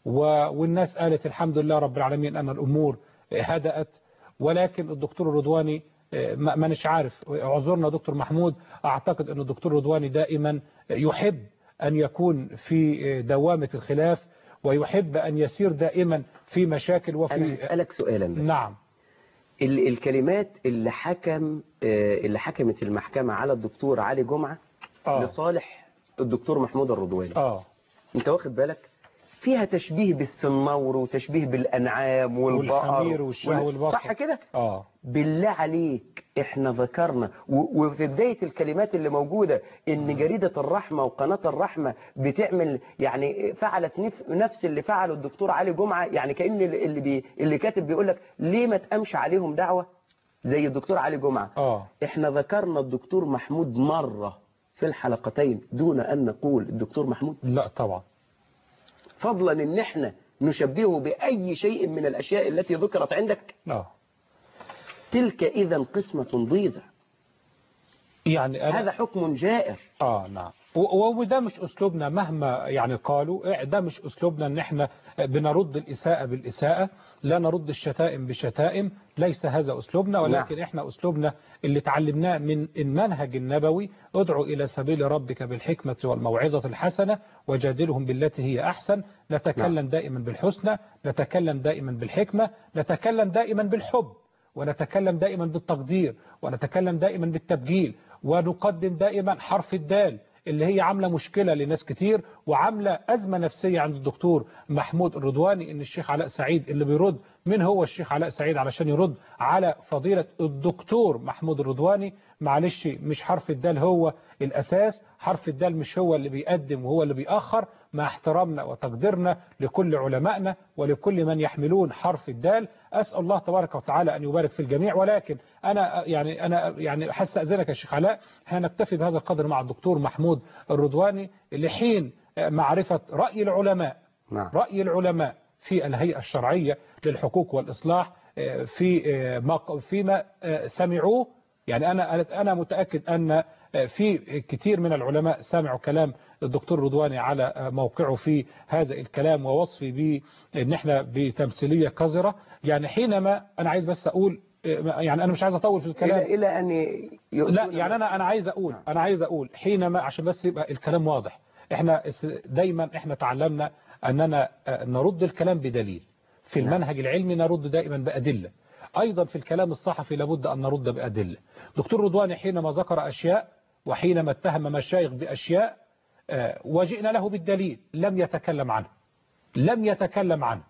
و- والناس قالت الحمد لله رب العالمين ان الامور آه، هدأت ولكن الدكتور الرضواني آه، ما مانيش عارف اعذرنا دكتور محمود اعتقد ان الدكتور الرضواني دائما يحب ان يكون في آه، دوامة الخلاف ويحب ان يسير دائما في مشاكل أنا وفي هسألك سؤالا بس نعم ال- الكلمات اللي حكم آه، اللي حكمت المحكمة على الدكتور علي جمعة اه لصالح الدكتور محمود الرضواني اه انت واخد بالك فيها تشبيه بالسنور وتشبيه بالأنعام والبقر والحمير والشاه وال- والبقر. صح كده اه بالله عليك احنا ذكرنا و- وفي بداية الكلمات اللي موجودة ان جريدة الرحمة وقناة الرحمة بتعمل يعني فعلت نف- نفس اللي فعله الدكتور علي جمعة يعني كأن اللي اللي, بي اللي كاتب بيقول لك ليه ما تقامش عليهم دعوة زي الدكتور علي جمعة اه احنا ذكرنا الدكتور محمود مرة في الحلقتين دون ان نقول الدكتور محمود لا طبعا فضلا ان احنا نشبهه بأي شيء من الأشياء التي ذكرت عندك اه تلك إذا قسمة ضيزة يعني أنا هذا حكم جائر اه نعم و- وده مش اسلوبنا مهما يعني قالوا ده مش اسلوبنا ان احنا بنرد الاساءة بالاساءة لا نرد الشتائم بشتائم ليس هذا اسلوبنا ولكن احنا اسلوبنا اللي تعلمناه من المنهج النبوي ادعو الى سبيل ربك بالحكمة والموعظة الحسنة وجادلهم بالتي هي احسن نتكلم دائما بالحسنى نتكلم دائما بالحكمة نتكلم دائما بالحب ونتكلم دائما بالتقدير ونتكلم دائما بالتبجيل ونقدم دائما حرف الدال اللي هي عاملة مشكلة لناس كتير وعاملة أزمة نفسية عند الدكتور محمود الرضواني إن الشيخ علاء سعيد اللي بيرد من هو الشيخ علاء سعيد علشان يرد على فضيلة الدكتور محمود الرضواني معلش مش حرف الدال هو الأساس حرف الدال مش هو اللي بيقدم وهو اللي بيأخر مع احترامنا وتقديرنا لكل علمائنا ولكل من يحملون حرف الدال أسأل الله تبارك وتعالى أن يبارك في الجميع ولكن أنا يعني أنا يعني هستأذنك يا شيخ علاء هنكتفي بهذا القدر مع الدكتور محمود الرضواني لحين معرفة رأي العلماء نعم. رأي العلماء في الهيئة الشرعية للحقوق والإصلاح في ما فيما سمعوه يعني أنا أنا متأكد أن في كثير من العلماء سمعوا كلام الدكتور رضواني على موقعه في هذا الكلام ووصفه بأن احنا بتمثيلية قذرة يعني حينما أنا عايز بس أقول يعني أنا مش عايز أطول في الكلام إلى, إلى أن لا يعني أنا أنا عايز أقول أنا عايز أقول حينما عشان بس يبقى الكلام واضح احنا دايما احنا تعلمنا أننا نرد الكلام بدليل في المنهج العلمي نرد دائما بأدلة أيضا في الكلام الصحفي لابد أن نرد بأدلة دكتور رضواني حينما ذكر أشياء وحينما اتهم مشايخ بأشياء وجئنا له بالدليل لم يتكلم عنه لم يتكلم عنه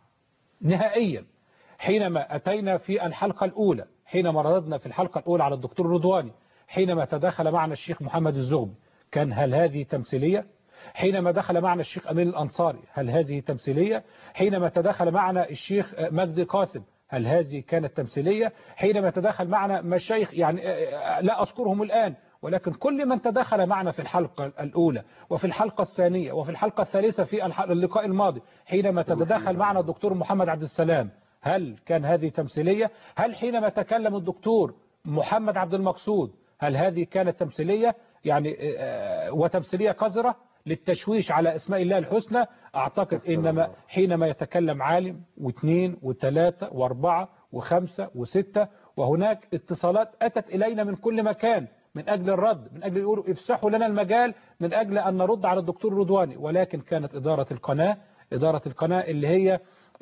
نهائيا حينما أتينا في الحلقة الأولى حينما رددنا في الحلقة الأولى على الدكتور رضواني حينما تدخل معنا الشيخ محمد الزغبي كان هل هذه تمثيلية حينما دخل معنا الشيخ أمين الأنصاري هل هذه تمثيلية حينما تدخل معنا الشيخ مجدي قاسم هل هذه كانت تمثيلية حينما تدخل معنا مشايخ يعني لا أذكرهم الآن ولكن كل من تدخل معنا في الحلقة الأولى وفي الحلقة الثانية وفي الحلقة الثالثة في اللقاء الماضي حينما تتدخل معنا الدكتور محمد عبد السلام هل كان هذه تمثيلية هل حينما تكلم الدكتور محمد عبد المقصود هل هذه كانت تمثيلية يعني وتمثيلية قذرة للتشويش على اسماء الله الحسنى اعتقد انما حينما يتكلم عالم واثنين وثلاثة واربعة وخمسة وستة وهناك اتصالات اتت الينا من كل مكان من أجل الرد من أجل يقولوا افسحوا لنا المجال من أجل أن نرد على الدكتور رضواني ولكن كانت إدارة القناة إدارة القناة اللي هي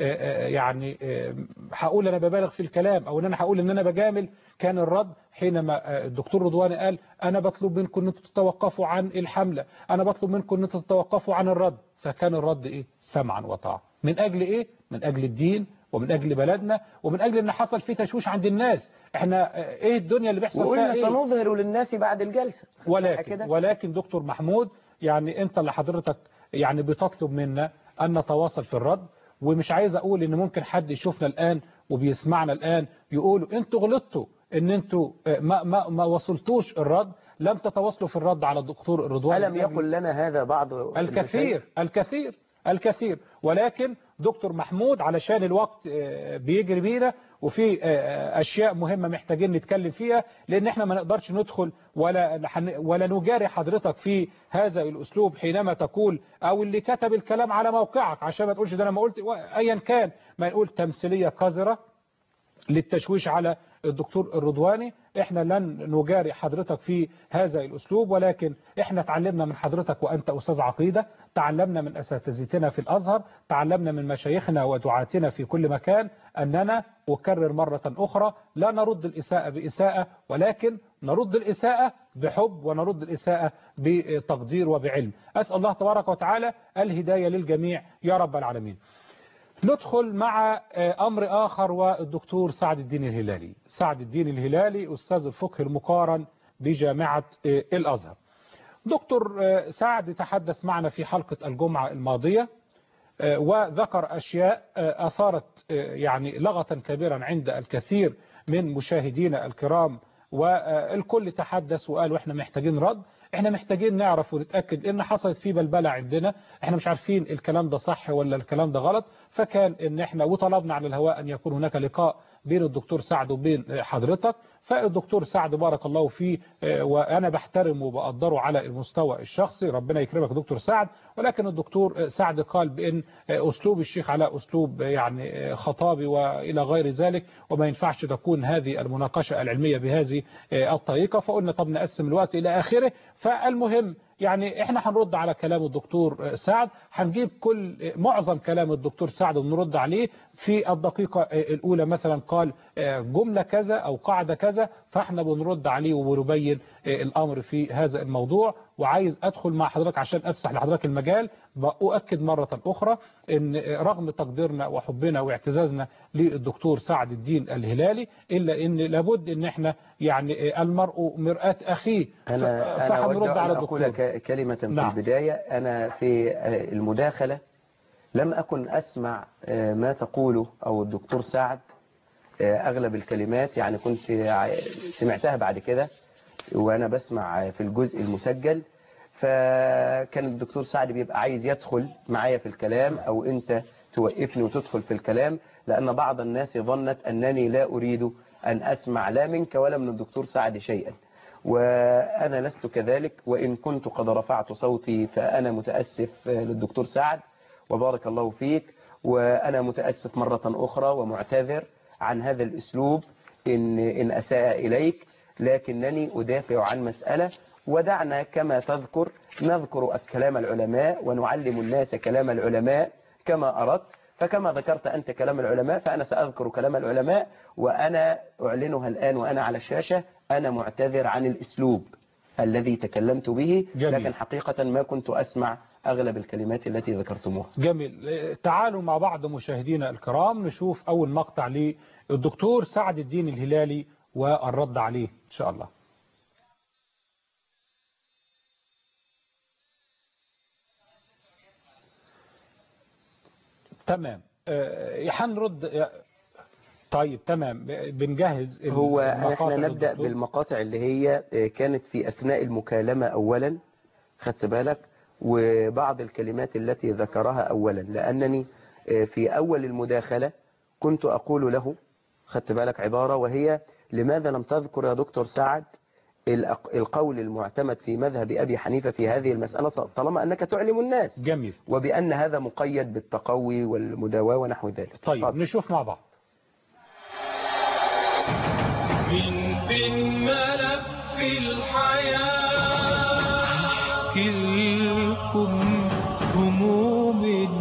يعني هقول أنا ببالغ في الكلام أو أن أنا هقول أن أنا بجامل كان الرد حينما الدكتور رضواني قال أنا بطلب منكم أن تتوقفوا عن الحملة أنا بطلب منكم أن تتوقفوا عن الرد فكان الرد إيه سمعا وطاعة من أجل إيه من أجل الدين ومن أجل بلدنا ومن أجل أن حصل فيه تشويش عند الناس احنا ايه الدنيا اللي بيحصل وقلنا فيها ايه سنظهر للناس بعد الجلسة ولكن ولكن دكتور محمود يعني انت اللي حضرتك يعني بتطلب منا ان نتواصل في الرد ومش عايز اقول ان ممكن حد يشوفنا الان وبيسمعنا الان يقولوا انتوا غلطتوا ان انتوا ما, ما, ما وصلتوش الرد لم تتواصلوا في الرد على الدكتور الرضواني ألم يقل لنا هذا بعض الكثير الكثير الكثير ولكن دكتور محمود علشان الوقت بيجري بينا وفي أشياء مهمة محتاجين نتكلم فيها لأن احنا ما نقدرش ندخل ولا ولا نجاري حضرتك في هذا الأسلوب حينما تقول أو اللي كتب الكلام على موقعك عشان ما تقولش ده أنا ما قلت أيا كان ما نقول تمثيلية قذرة للتشويش على الدكتور الرضواني احنا لن نجاري حضرتك في هذا الاسلوب ولكن احنا تعلمنا من حضرتك وانت استاذ عقيدة تعلمنا من اساتذتنا في الازهر تعلمنا من مشايخنا ودعاتنا في كل مكان اننا اكرر مرة اخرى لا نرد الاساءة باساءة ولكن نرد الاساءة بحب ونرد الاساءة بتقدير وبعلم اسأل الله تبارك وتعالى الهداية للجميع يا رب العالمين ندخل مع أمر آخر والدكتور سعد الدين الهلالي سعد الدين الهلالي أستاذ الفقه المقارن بجامعة الأزهر دكتور سعد تحدث معنا في حلقة الجمعة الماضية وذكر أشياء أثارت يعني لغة كبيرا عند الكثير من مشاهدينا الكرام والكل تحدث وقال واحنا محتاجين رد احنا محتاجين نعرف ونتأكد ان حصلت في بلبلة عندنا احنا مش عارفين الكلام ده صح ولا الكلام ده غلط فكان ان احنا وطلبنا على الهواء ان يكون هناك لقاء بين الدكتور سعد وبين حضرتك فالدكتور سعد بارك الله فيه وأنا بحترمه وبقدره على المستوى الشخصي ربنا يكرمك دكتور سعد ولكن الدكتور سعد قال بأن أسلوب الشيخ علاء أسلوب يعني خطابي وإلى غير ذلك وما ينفعش تكون هذه المناقشة العلمية بهذه الطريقة فقلنا طب نقسم الوقت إلى آخره فالمهم يعني احنا هنرد على كلام الدكتور سعد هنجيب كل معظم كلام الدكتور سعد ونرد عليه في الدقيقة الأولى مثلا قال جملة كذا أو قاعدة كذا فاحنا بنرد عليه وبنبين الأمر في هذا الموضوع وعايز أدخل مع حضرتك عشان أفسح لحضرتك المجال بأؤكد مرة أخرى أن رغم تقديرنا وحبنا واعتزازنا للدكتور سعد الدين الهلالي إلا أن لابد أن احنا يعني المرء مرآة أخيه أنا, أنا فهنرد على الدكتور أقول كلمة في نعم. البداية أنا في المداخلة لم أكن أسمع ما تقوله أو الدكتور سعد أغلب الكلمات يعني كنت سمعتها بعد كده وأنا بسمع في الجزء المسجل فكان الدكتور سعد بيبقى عايز يدخل معايا في الكلام أو أنت توقفني وتدخل في الكلام لأن بعض الناس ظنت أنني لا أريد أن أسمع لا منك ولا من الدكتور سعد شيئا وأنا لست كذلك وإن كنت قد رفعت صوتي فأنا متأسف للدكتور سعد وبارك الله فيك وأنا متأسف مرة أخرى ومعتذر عن هذا الأسلوب إن, إن أساء إليك لكنني أدافع عن مسألة ودعنا كما تذكر نذكر كلام العلماء ونعلم الناس كلام العلماء كما أردت فكما ذكرت أنت كلام العلماء فأنا سأذكر كلام العلماء وأنا أعلنها الآن وأنا على الشاشة أنا معتذر عن الأسلوب الذي تكلمت به جميل. لكن حقيقة ما كنت أسمع أغلب الكلمات التي ذكرتموها جميل تعالوا مع بعض مشاهدينا الكرام نشوف أول مقطع للدكتور سعد الدين الهلالي والرد عليه إن شاء الله تمام آه، هنرد طيب تمام بنجهز هو المقاطع احنا نبدأ للدكتور. بالمقاطع اللي هي كانت في أثناء المكالمة أولا خدت بالك وبعض الكلمات التي ذكرها أولا لأنني في أول المداخلة كنت أقول له خدت بالك عبارة وهي لماذا لم تذكر يا دكتور سعد الأق- القول المعتمد في مذهب أبي حنيفة في هذه المسألة طالما أنك تعلم الناس جميل وبأن هذا مقيد بالتقوي والمداواة ونحو ذلك طيب اتفضل. نشوف مع بعض من بين ملف الحياة احكي لكم هموم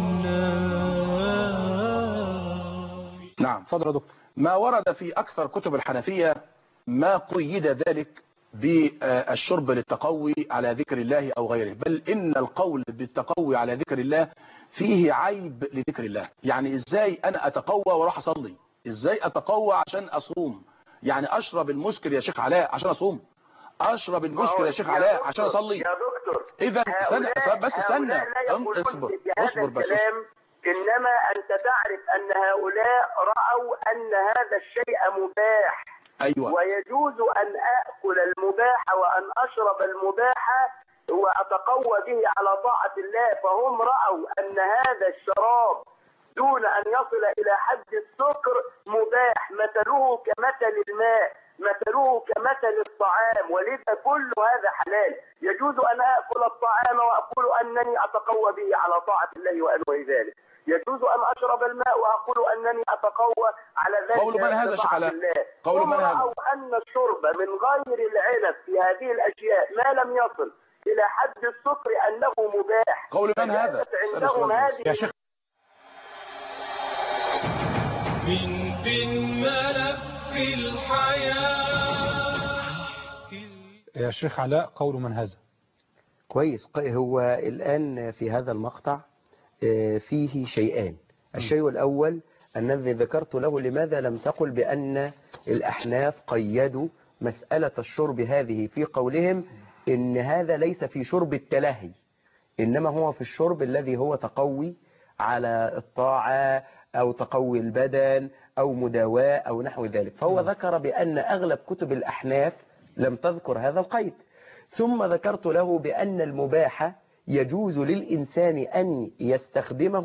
الناس نعم اتفضل يا دكتور ما ورد في أكثر كتب الحنفية ما قيد ذلك بالشرب للتقوي على ذكر الله أو غيره بل إن القول بالتقوي على ذكر الله فيه عيب لذكر الله يعني إزاي أنا أتقوى وراح أصلي إزاي أتقوى عشان أصوم يعني أشرب المسكر يا شيخ علاء عشان أصوم أشرب المسكر يا شيخ علاء عشان أصلي يا دكتور إذا استنى هؤلاء- بس استنى هؤلاء لا يقولون اصبر بهذا اصبر بس الكلام إنما أنت تعرف أن هؤلاء رأوا أن هذا الشيء مباح أيوة ويجوز أن أكل المباح وأن أشرب المباح وأتقوى به على طاعة الله فهم رأوا أن هذا الشراب دون أن يصل إلى حد السكر مباح مثله كمثل الماء مثله كمثل الطعام ولذا كل هذا حلال يجوز أن أكل الطعام وأقول أنني أتقوى به على طاعة الله وأنوي ذلك يجوز أن أشرب الماء وأقول أنني أتقوى على ذلك قول من هذا بطاعة شيخ علاء؟ الله. قول هم من هذا؟ رأوا أن الشرب من غير العنب في هذه الأشياء ما لم يصل إلى حد السكر أنه مباح قول من هذا؟ فجاءت استنى عندهم سؤال هذه يا شيخ من بين ملف الحياة احكي يا شيخ علاء قول من هذا كويس ق- هو الآن في هذا المقطع آه، فيه شيئان الشيء الأول الذي ذكرت له لماذا لم تقل بأن الأحناف قيدوا مسألة الشرب هذه في قولهم إن هذا ليس في شرب التلهي إنما هو في الشرب الذي هو تقوي على الطاعة أو تقوي البدن أو مداواة أو نحو ذلك فهو ذكر بأن أغلب كتب الأحناف لم تذكر هذا القيد ثم ذكرت له بأن المباح يجوز للإنسان أن يستخدمه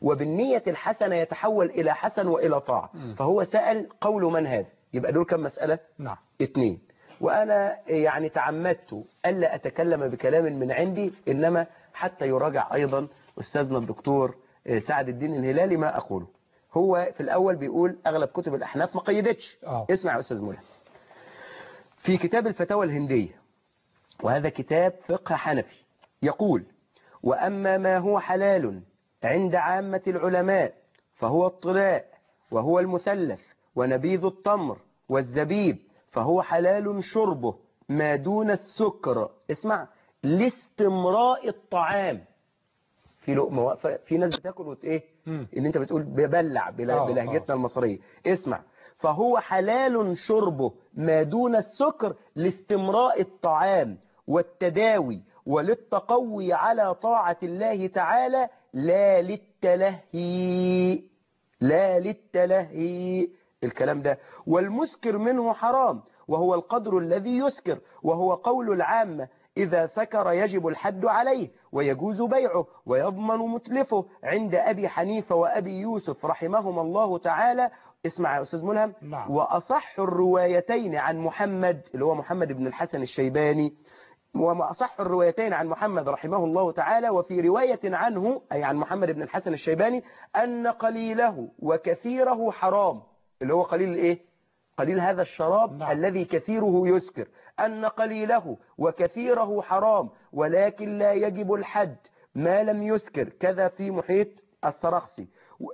وبالنية الحسنة يتحول إلى حسن وإلى طاعة مم. فهو سأل قول من هذا يبقى دول كم مسألة نعم اثنين وأنا يعني تعمدت ألا أتكلم بكلام من عندي إنما حتى يراجع أيضا أستاذنا الدكتور آه، سعد الدين الهلالي ما أقوله هو في الأول بيقول أغلب كتب الأحناف ما قيدتش آه. اسمع يا أستاذ ملهم في كتاب الفتاوى الهندية وهذا كتاب فقه حنفي يقول وأما ما هو حلال عند عامة العلماء فهو الطلاء وهو المثلث ونبيذ التمر والزبيب فهو حلال شربه ما دون السكر اسمع لاستمراء الطعام في لقمة واقفة في ناس بتاكل وت ايه مم. اللي انت بتقول ببلع بلا- آه، بلهجتنا المصرية اسمع فهو حلال شربه ما دون السكر لاستمراء الطعام والتداوي وللتقوي على طاعة الله تعالى لا للتلهي لا للتلهي الكلام ده والمسكر منه حرام وهو القدر الذي يسكر وهو قول العامة إذا سكر يجب الحد عليه ويجوز بيعه ويضمن متلفه عند أبي حنيفة وأبي يوسف رحمهما الله تعالى اسمع يا أستاذ ملهم نعم. وأصح الروايتين عن محمد اللي هو محمد بن الحسن الشيباني وما أصح الروايتين عن محمد رحمه الله تعالى وفي رواية عنه أي عن محمد بن الحسن الشيباني أن قليله وكثيره حرام اللي هو قليل الإيه؟ قليل هذا الشراب نعم. الذي كثيره يسكر أن قليله وكثيره حرام ولكن لا يجب الحد ما لم يسكر كذا في محيط السرخسي و-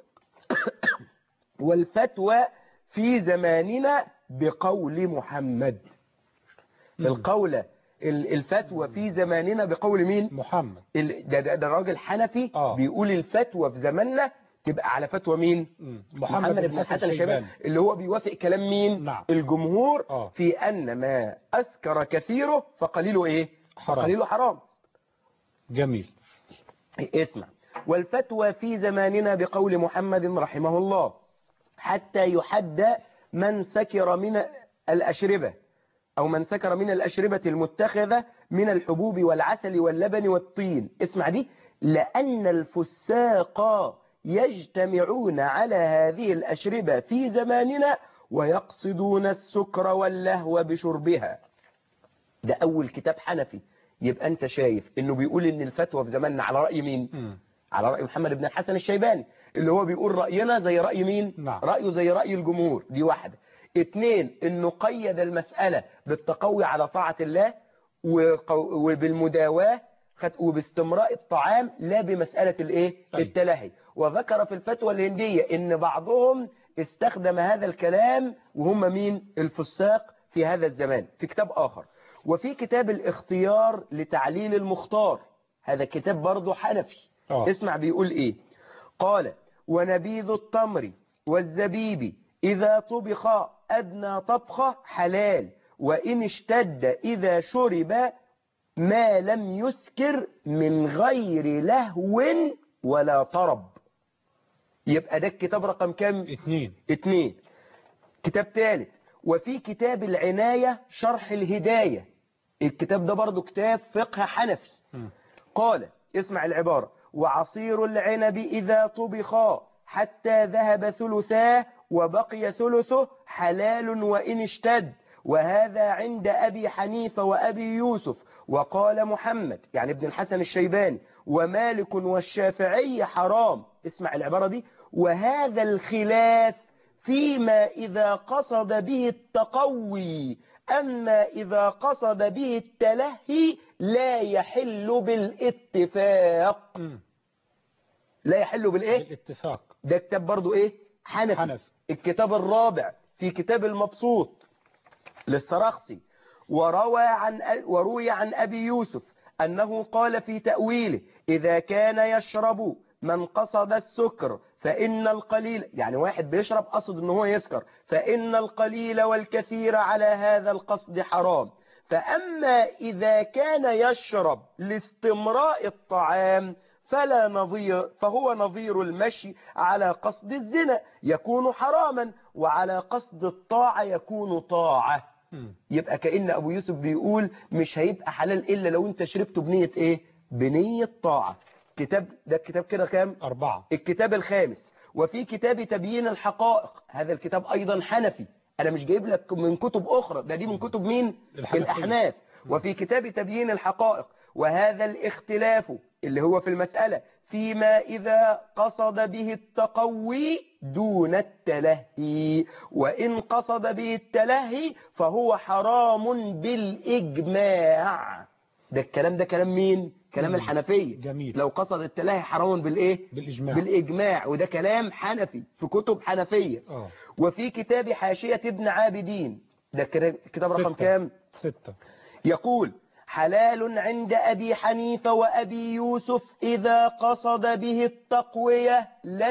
والفتوى في زماننا بقول محمد القولة ال- الفتوى في زماننا بقول مين محمد ال- ده, ده, ده راجل حنفي آه. بيقول الفتوى في زماننا تبقى على فتوى مين مم. محمد بن الحسن الشيباني اللي هو بيوافق كلام مين نعم. الجمهور آه. في أن ما أسكر كثيره فقليله إيه حرام. فقليله حرام جميل اسمع والفتوى في زماننا بقول محمد رحمه الله حتى يحد من سكر من الأشربة أو من سكر من الأشربة المتخذة من الحبوب والعسل واللبن والطين اسمع دي لأن الفساق يجتمعون على هذه الأشربة في زماننا ويقصدون السكر واللهو بشربها ده أول كتاب حنفي يبقى أنت شايف إنه بيقول إن الفتوى في زماننا على رأي مين مم. على رأي محمد بن الحسن الشيباني اللي هو بيقول رأينا زي رأي مين نعم. رأيه زي رأي الجمهور دي واحدة اتنين انه قيد المسألة بالتقوي على طاعة الله وقو- وبالمداواة خد- وباستمراء الطعام لا بمسألة الايه طيب. التلهي وذكر في الفتوى الهندية ان بعضهم استخدم هذا الكلام وهم مين الفساق في هذا الزمان في كتاب آخر وفي كتاب الاختيار لتعليل المختار هذا كتاب برضه حنفي آه. اسمع بيقول ايه قال ونبيذ التمر والزبيب إذا طبخ أدنى طبخة حلال وإن اشتد إذا شرب ما لم يسكر من غير لهو ولا طرب يبقى ده الكتاب رقم كام اتنين اتنين كتاب ثالث وفي كتاب العناية شرح الهداية الكتاب ده برضو كتاب فقه حنفي مم. قال اسمع العبارة وعصير العنب إذا طبخا حتى ذهب ثلثاه وبقي ثلثه حلال وإن اشتد وهذا عند أبي حنيفة وأبي يوسف وقال محمد يعني ابن الحسن الشيباني ومالك والشافعي حرام اسمع العبارة دي وهذا الخلاف فيما إذا قصد به التقوي أما إذا قصد به التلهي لا يحل بالاتفاق مم. لا يحل بالإيه؟ بالاتفاق ده كتاب برضو إيه؟ حنفي, حنفي. الكتاب الرابع في كتاب المبسوط للسرخسي وروى عن وروي عن أبي يوسف أنه قال في تأويله إذا كان يشرب من قصد السكر فإن القليل يعني واحد بيشرب قصد أنه هو يسكر فإن القليل والكثير على هذا القصد حرام فأما إذا كان يشرب لاستمراء الطعام فلا نظير فهو نظير المشي على قصد الزنا يكون حراما وعلى قصد الطاعة يكون طاعة مم. يبقى كأن أبو يوسف بيقول مش هيبقى حلال إلا لو أنت شربته بنية إيه بنية طاعة كتاب ده الكتاب كده كام أربعة الكتاب الخامس وفي كتاب تبيين الحقائق هذا الكتاب أيضا حنفي أنا مش جايب لك من كتب أخرى ده دي من كتب مين الحنفية. الأحناف وفي كتاب تبيين الحقائق وهذا الاختلاف اللي هو في المسألة فيما إذا قصد به التقوي دون التلهي وإن قصد به التلهي فهو حرام بالإجماع ده الكلام ده كلام مين كلام مم. الحنفية جميل. لو قصد التلهي حرام بالإيه بالإجماع بالإجماع وده كلام حنفي في كتب حنفية آه وفي كتاب حاشية ابن عابدين ده كده- كتاب رقم ستة. كام ستة يقول حلال عند أبي حنيفة وأبي يوسف إذا قصد به التقوية لا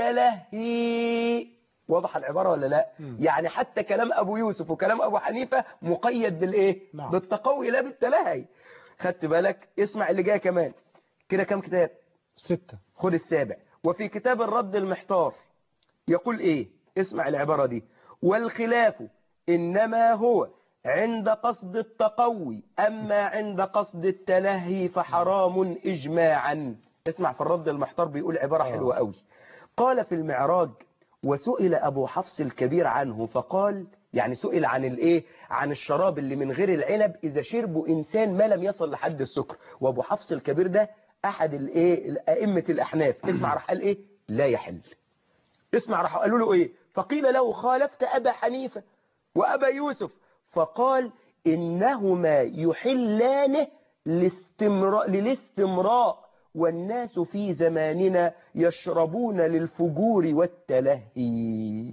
التلهي واضح العبارة ولا لا مم. يعني حتى كلام أبو يوسف وكلام أبو حنيفة مقيد بالإيه نعم. بالتقوي لا بالتلهي خدت بالك اسمع اللي جاي كمان كده كام كتاب ستة خد السابع وفي كتاب الرد المحتار يقول ايه اسمع العبارة دي والخلاف انما هو عند قصد التقوي اما عند قصد التلهي فحرام اجماعا اسمع في الرد المحتار بيقول عبارة آه. حلوة قوي قال في المعراج وسئل ابو حفص الكبير عنه فقال يعني سئل عن الايه عن الشراب اللي من غير العنب اذا شربه انسان ما لم يصل لحد السكر وابو حفص الكبير ده احد الايه ائمه الاحناف اسمع راح قال ايه لا يحل اسمع راح قالوا له ايه فقيل له خالفت ابا حنيفه وابا يوسف فقال انهما يحلانه لاستمراء للاستمراء والناس في زماننا يشربون للفجور والتلهي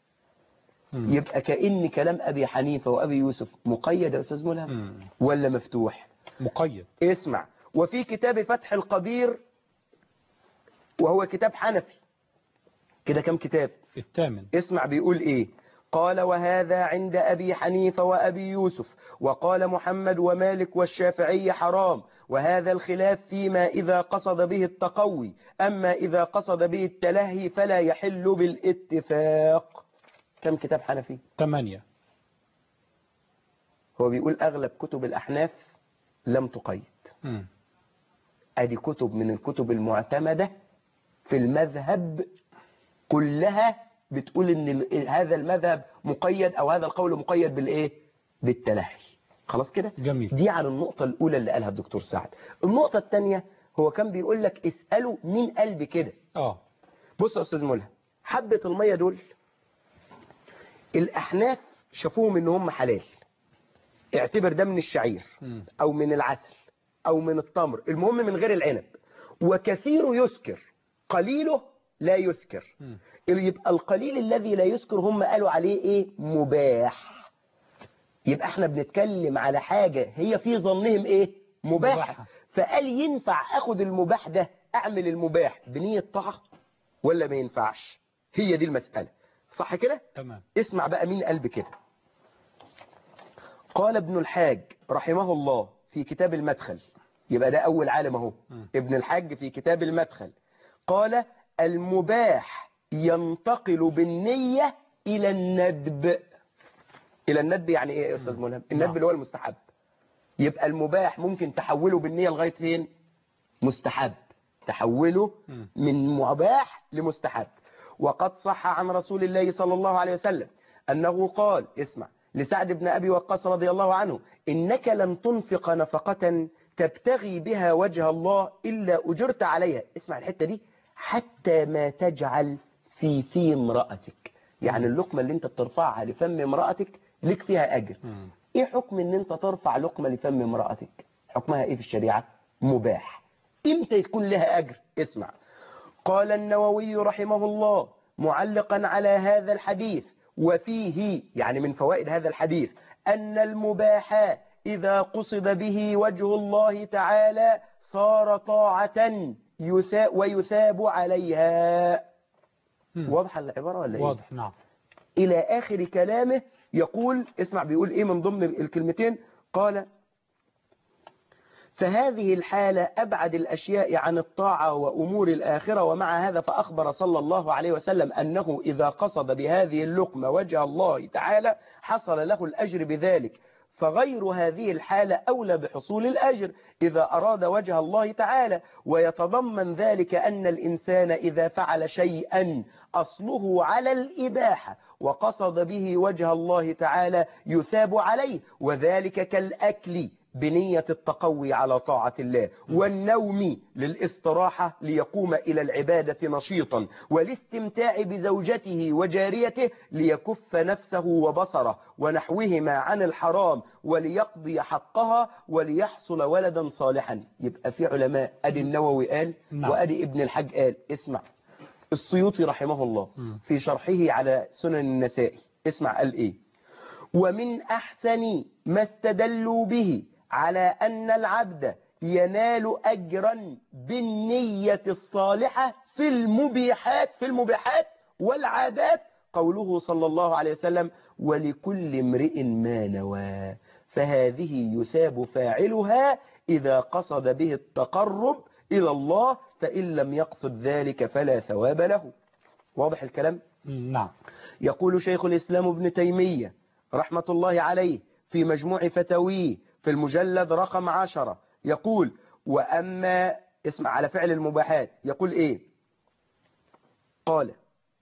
مم. يبقى كأن كلام أبي حنيفة وأبي يوسف مقيد يا أستاذ ملهم مم. ولا مفتوح مقيد اسمع وفي كتاب فتح القدير وهو كتاب حنفي كده كم كتاب الثامن اسمع بيقول ايه قال وهذا عند أبي حنيفة وأبي يوسف وقال محمد ومالك والشافعي حرام وهذا الخلاف فيما إذا قصد به التقوي أما إذا قصد به التلهي فلا يحل بالاتفاق كم كتاب حنفي ثمانية هو بيقول أغلب كتب الأحناف لم تقيد مم. ادي كتب من الكتب المعتمدة في المذهب كلها بتقول ان ال- هذا المذهب مقيد او هذا القول مقيد بالايه بالتلهي خلاص كده جميل دي على النقطة الاولى اللي قالها الدكتور سعد النقطة الثانية هو كان بيقول لك اسأله مين قال بكده اه بص يا استاذ ملهم حبة المية دول الاحناف شافوهم ان هم حلال اعتبر ده من الشعير مم. او من العسل او من التمر المهم من غير العنب وكثير يسكر قليله لا يسكر مم. يبقى القليل الذي لا يسكر هم قالوا عليه ايه مباح يبقى احنا بنتكلم على حاجة هي في ظنهم ايه مباحة مباحة. فقال ينفع اخد المباح ده اعمل المباح بنية طاعة ولا ما ينفعش هي دي المسألة صح كده تمام اسمع بقى مين قال بكده قال ابن الحاج رحمه الله في كتاب المدخل يبقى ده أول عالم اهو مم. ابن الحاج في كتاب المدخل قال المباح ينتقل بالنية إلى الندب إلى الندب يعني إيه يا أستاذ ملهم الندب نعم. اللي هو المستحب يبقى المباح ممكن تحوله بالنية لغاية فين مستحب تحوله مم. من مباح لمستحب وقد صح عن رسول الله صلى الله عليه وسلم أنه قال اسمع لسعد بن أبي وقاص رضي الله عنه إنك لن تنفق نفقة تبتغي بها وجه الله إلا أجرت عليها اسمع الحتة دي حتى ما تجعل في في امرأتك يعني اللقمة اللي انت بترفعها لفم امرأتك لك فيها أجر مم. ايه حكم ان انت ترفع لقمة لفم امرأتك حكمها ايه في الشريعة مباح امتى يكون لها اجر اسمع قال النووي رحمه الله معلقا على هذا الحديث وفيه يعني من فوائد هذا الحديث أن المباح إذا قصد به وجه الله تعالى صار طاعة يثا- ويثاب عليها مم. واضحة العبارة ولا إيه؟ واضح نعم إلى آخر كلامه يقول اسمع بيقول إيه من ضمن الكلمتين قال فهذه الحالة أبعد الأشياء عن الطاعة وأمور الآخرة ومع هذا فأخبر صلى الله عليه وسلم أنه إذا قصد بهذه اللقمة وجه الله تعالى حصل له الأجر بذلك فغير هذه الحالة أولى بحصول الأجر إذا أراد وجه الله تعالى ويتضمن ذلك أن الإنسان إذا فعل شيئا أصله على الإباحة وقصد به وجه الله تعالى يثاب عليه وذلك كالأكل بنية التقوي على طاعة الله والنوم للاستراحة ليقوم إلى العبادة نشيطا والاستمتاع بزوجته وجاريته ليكف نفسه وبصره ونحوهما عن الحرام وليقضي حقها وليحصل ولدا صالحا يبقى في علماء أدي النووي قال نعم. وأدي ابن الحج قال اسمع السيوطي رحمه الله مم. في شرحه على سنن النسائي اسمع قال ايه ومن أحسن ما استدلوا به على أن العبد ينال أجرا بالنية الصالحة في المبيحات في المبيحات والعادات قوله صلى الله عليه وسلم ولكل امرئ ما نوى فهذه يثاب فاعلها إذا قصد به التقرب إلى الله فإن لم يقصد ذلك فلا ثواب له واضح الكلام؟ نعم يقول شيخ الإسلام ابن تيمية رحمة الله عليه في مجموع فتاويه في المجلد رقم عشرة يقول وأما اسمع على فعل المباحات يقول إيه قال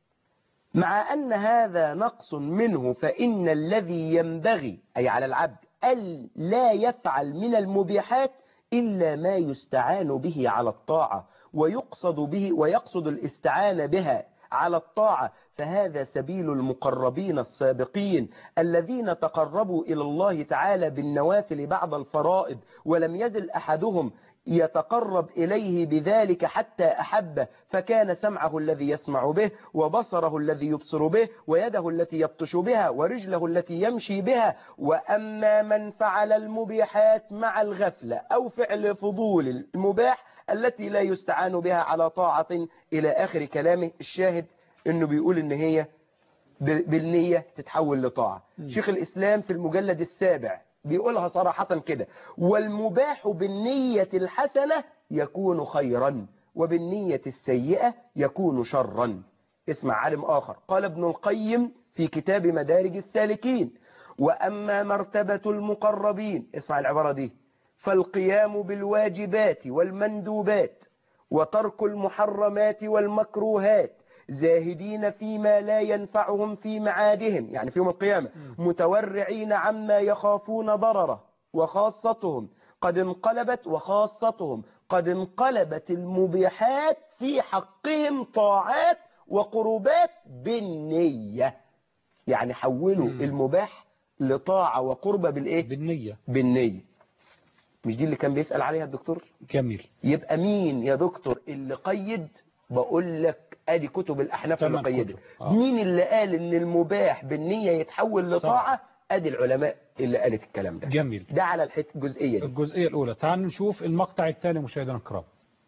مع أن هذا نقص منه فإن الذي ينبغي أي على العبد أن لا يفعل من المبيحات إلا ما يستعان به على الطاعة ويقصد به ويقصد الاستعانة بها على الطاعة فهذا سبيل المقربين السابقين الذين تقربوا إلى الله تعالى بالنوافل بعد الفرائض ولم يزل أحدهم يتقرب إليه بذلك حتى أحبه فكان سمعه الذي يسمع به وبصره الذي يبصر به ويده التي يبطش بها ورجله التي يمشي بها وأما من فعل المبيحات مع الغفلة أو فعل فضول المباح التي لا يستعان بها على طاعة إلى آخر كلامه الشاهد أنه بيقول إن هي ب- بالنية تتحول لطاعة شيخ الإسلام في المجلد السابع بيقولها صراحة كده والمباح بالنية الحسنة يكون خيرا وبالنية السيئة يكون شرا اسمع عالم آخر قال ابن القيم في كتاب مدارج السالكين وأما مرتبة المقربين اسمع العبارة دي فالقيام بالواجبات والمندوبات وترك المحرمات والمكروهات زاهدين فيما لا ينفعهم في معادهم يعني في يوم القيامة متورعين عما يخافون ضرره وخاصتهم قد انقلبت وخاصتهم قد انقلبت المبيحات في حقهم طاعات وقربات بالنية يعني حولوا مم. المباح لطاعة وقربة بالإيه؟ بالنية بالنية مش دي اللي كان بيسأل عليها الدكتور جميل يبقى مين يا دكتور اللي قيد بقول لك ادي كتب الاحناف اللي تمام قيدت كتب. آه. مين اللي قال ان المباح بالنية يتحول لطاعة صح. ادي العلماء اللي قالت الكلام ده جميل ده على الحته الجزئية دي الجزئية الأولى تعالوا نشوف المقطع الثاني مشاهدينا الكرام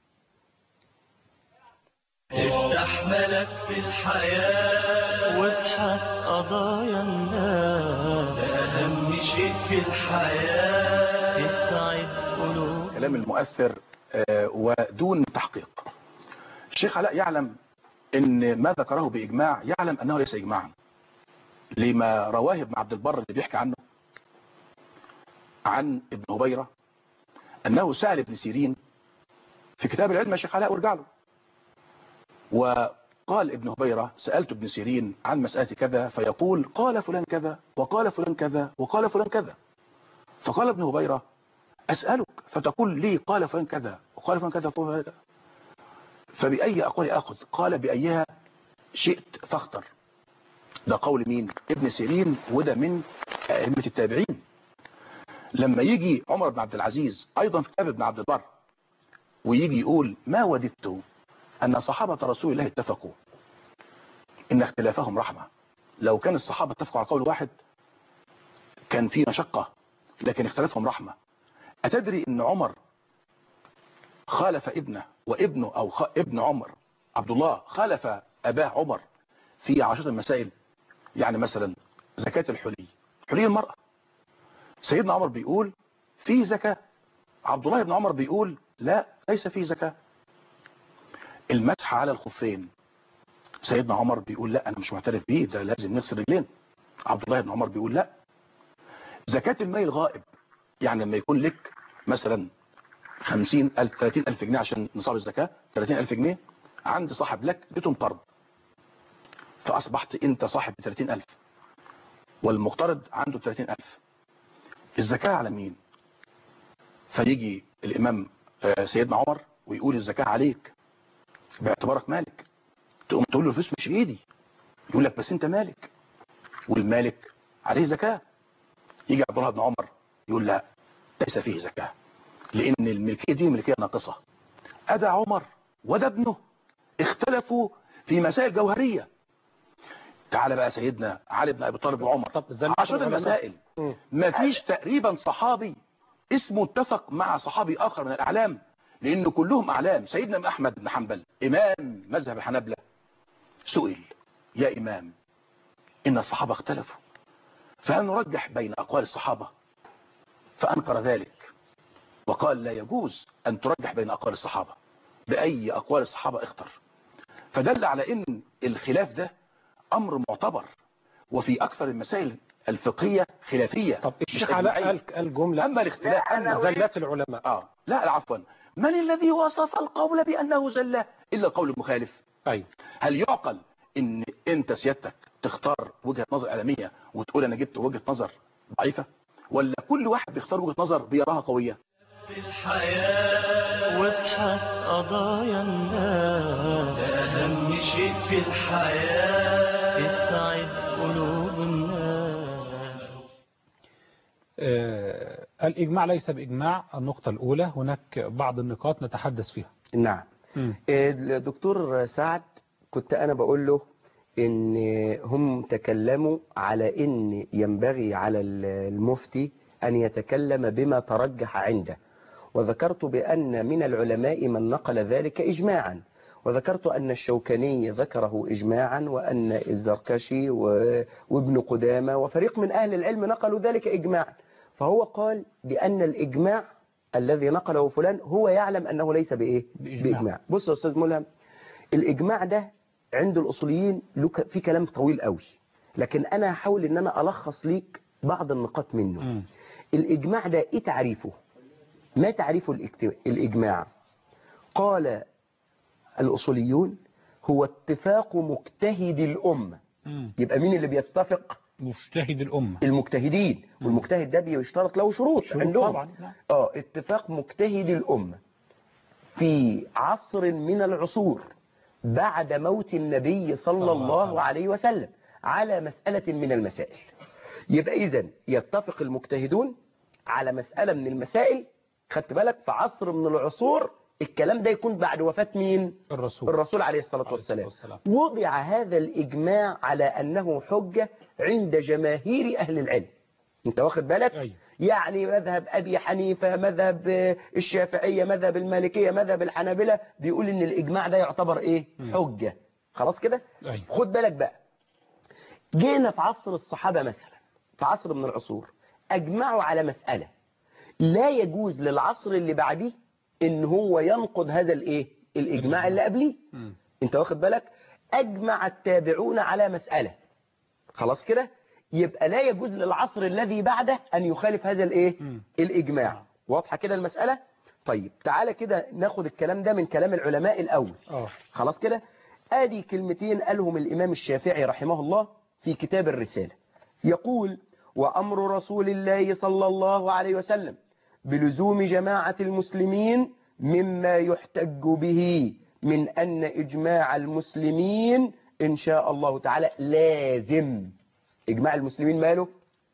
افتح ملف الحياة وابحث قضايا الناس ده أهم شيء في الحياة اسعد قلوب كلام المؤثر آه، ودون تحقيق الشيخ علاء يعلم ان ما ذكره باجماع يعلم انه ليس اجماعا لما رواه ابن عبد البر اللي بيحكي عنه عن ابن هبيرة انه سأل ابن سيرين في كتاب العلم يا شيخ علاء وارجع له وقال ابن هبيرة سألت ابن سيرين عن مسألة كذا فيقول قال فلان كذا وقال فلان كذا وقال فلان كذا فقال ابن هبيرة أسألك فتقول لي قال فلان كذا وقال فلان كذا وقال كذا فبأي أقول أخذ قال بأيها شئت فاختر ده قول مين ابن سيرين وده من أئمة التابعين لما يجي عمر بن عبد العزيز أيضا في كتاب ابن عبد البر ويجي يقول ما وددت أن صحابة رسول الله اتفقوا إن اختلافهم رحمة لو كان الصحابة اتفقوا على قول واحد كان في مشقة لكن اختلافهم رحمة أتدري أن عمر خالف ابنه وابنه أو خ... ابن عمر عبد الله خالف أباه عمر في عشرة المسائل يعني مثلا زكاة الحلي حلي المرأة سيدنا عمر بيقول في زكاة عبد الله بن عمر بيقول لا ليس في زكاة المسح على الخفين سيدنا عمر بيقول لا أنا مش معترف بيه ده لازم نغسل رجلين عبد الله بن عمر بيقول لا زكاة المال الغائب يعني لما يكون لك مثلا 50 ألف 30 ألف جنيه عشان نصاب الزكاة 30 ألف جنيه عند صاحب لك اديتهم قرض فأصبحت أنت صاحب 30 ألف والمقترض عنده 30 ألف الزكاة على مين فيجي الإمام آه، سيدنا عمر ويقول الزكاة عليك باعتبارك مالك تقوم تقول له الفلوس مش بإيدي يقول لك بس أنت مالك والمالك عليه زكاة يجي عبد الله بن عمر يقول لا ليس فيه زكاة لأن الملكية دي ملكية ناقصة أدى عمر وده ابنه اختلفوا في مسائل جوهرية تعال بقى سيدنا علي بن أبي طالب وعمر طب زلة عشان العلماء. المسائل مم. ما فيش تقريبا صحابي اسمه اتفق مع صحابي آخر من الأعلام لأن كلهم أعلام سيدنا أحمد بن حنبل إمام مذهب الحنابلة سئل يا إمام إن الصحابة اختلفوا فهل نرجح بين أقوال الصحابة فأنكر ذلك وقال لا يجوز أن ترجح بين أقوال الصحابة بأي أقوال الصحابة اختر فدل على أن الخلاف ده أمر معتبر وفي أكثر المسائل الفقهية خلافية طب مش الشيخ علاء إجماعية. قال قال جملة أما الاختلاف لا، أنا أن زلات العلماء آه لا عفوا من الذي وصف القول بأنه زلة إلا القول المخالف أيوة هل يعقل ان انت سيادتك تختار وجهة نظر علمية وتقول انا جبت وجهة نظر ضعيفة ولا كل واحد بيختار وجهة نظر بيراها قوية في الحياة وابحث قضايا الناس ده أهم شيء في الحياة اسعد قلوب الناس آه، الإجماع ليس بإجماع النقطة الأولى هناك بعض النقاط نتحدث فيها نعم مم. الدكتور سعد كنت أنا بقول له إن هم تكلموا على إن ينبغي على المفتي أن يتكلم بما ترجح عنده وذكرت بأن من العلماء من نقل ذلك إجماعا وذكرت أن الشوكاني ذكره إجماعا وأن الزركشي و- وابن قدامة وفريق من أهل العلم نقلوا ذلك إجماعا فهو قال بأن الإجماع الذي نقله فلان هو يعلم أنه ليس بإيه بإجماع. بإجماع بص يا أستاذ ملهم الإجماع ده عند الأصوليين له ك- في كلام طويل قوي لكن أنا هحاول أن أنا ألخص ليك بعض النقاط منه مم. الإجماع ده إيه تعريفه ما تعريف الاجت- الإجماع قال الأصوليون هو اتفاق مجتهد الأمة مم. يبقى مين اللي بيتفق مجتهد الأمة المجتهدين والمجتهد ده بيشترط له شروط, شروط عندهم طبعا نعم. اه اتفاق مجتهد الأمة في عصر من العصور بعد موت النبي صلى, صلى الله الله عليه وسلم. عليه وسلم على مسألة من المسائل يبقى إذا يتفق المجتهدون على مسألة من المسائل خدت بالك في عصر من العصور الكلام ده يكون بعد وفاة مين الرسول الرسول عليه الصلاة عليه الصلاة والسلام والسلام. وضع هذا الإجماع على أنه حجة عند جماهير أهل العلم انت واخد بالك أيوة. يعني مذهب أبي حنيفة مذهب الشافعية مذهب المالكية مذهب الحنابلة بيقول ان الإجماع ده يعتبر ايه حجة خلاص كده أيوة. خد بالك بقى جينا في عصر الصحابة مثلا في عصر من العصور أجمعوا على مسألة لا يجوز للعصر اللي بعديه ان هو ينقض هذا الايه الإجماع اللي قبليه مم. انت واخد بالك أجمع التابعون على مسألة خلاص كده يبقى لا يجوز للعصر الذي بعده أن يخالف هذا الايه مم. الإجماع واضحة كده المسألة طيب تعالى كده ناخد الكلام ده من كلام العلماء الأول اه خلاص كده ادي كلمتين قالهم الإمام الشافعي رحمه الله في كتاب الرسالة يقول وأمر رسول الله صلى الله عليه وسلم بلزوم جماعة المسلمين مما يحتج به من أن إجماع المسلمين إن شاء الله تعالى لازم إجماع المسلمين ماله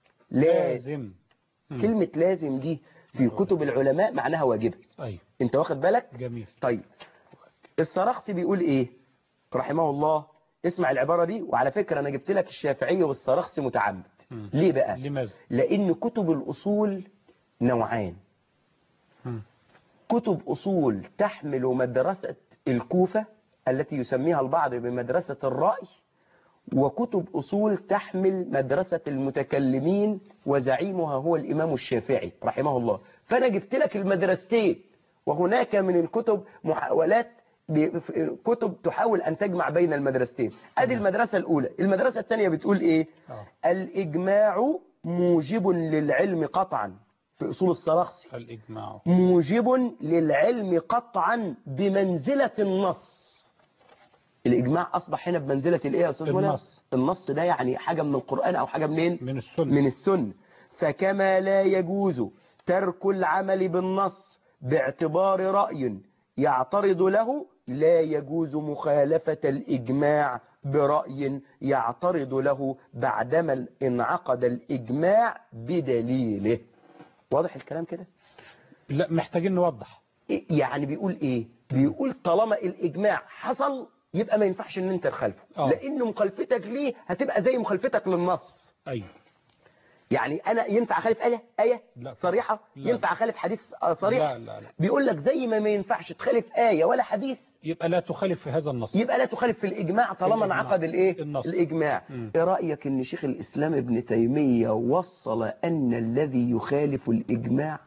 لازم لازم كلمة لازم دي في كتب العلماء معناها واجبة أيوة انت واخد بالك جميل طيب السرخسي بيقول ايه رحمه الله اسمع العبارة دي وعلى فكرة انا جبت لك الشافعية والسرخسي متعمد مم. ليه بقى لماذا لان كتب الاصول نوعان مم. كتب اصول تحمل مدرسة الكوفة التي يسميها البعض بمدرسة الرأي وكتب أصول تحمل مدرسة المتكلمين وزعيمها هو الإمام الشافعي رحمه الله فأنا جبت لك المدرستين وهناك من الكتب محاولات ب- ف- كتب تحاول أن تجمع بين المدرستين أدي المدرسة الأولى المدرسة الثانية بتقول إيه آه. الإجماع موجب للعلم قطعا في أصول السرخسي الإجماع موجب للعلم قطعا بمنزلة النص الإجماع أصبح هنا بمنزلة الإيه يا أستاذ منى؟ النص. النص ده يعني حاجة من القرآن أو حاجة منين من السنة من السنة فكما لا يجوز ترك العمل بالنص باعتبار رأي يعترض له لا يجوز مخالفة الإجماع برأي يعترض له بعدما انعقد الإجماع بدليله واضح الكلام كده؟ لا محتاجين نوضح إيه- يعني بيقول ايه بيقول طالما الاجماع حصل يبقى ما ينفعش ان انت تخالفه آه. لان مخالفتك ليه هتبقى زي مخالفتك للنص أيوه يعني انا ينفع اخالف ايه ايه لا. صريحه لا. ينفع اخالف حديث آه، صريح لا لا لا بيقول لك زي ما ما ينفعش تخالف ايه ولا حديث يبقى لا تخالف في هذا النص يبقى لا تخالف في الاجماع طالما الإجماع. انعقد الايه النص. الاجماع مم. ايه رايك ان شيخ الاسلام ابن تيميه وصل ان الذي يخالف الاجماع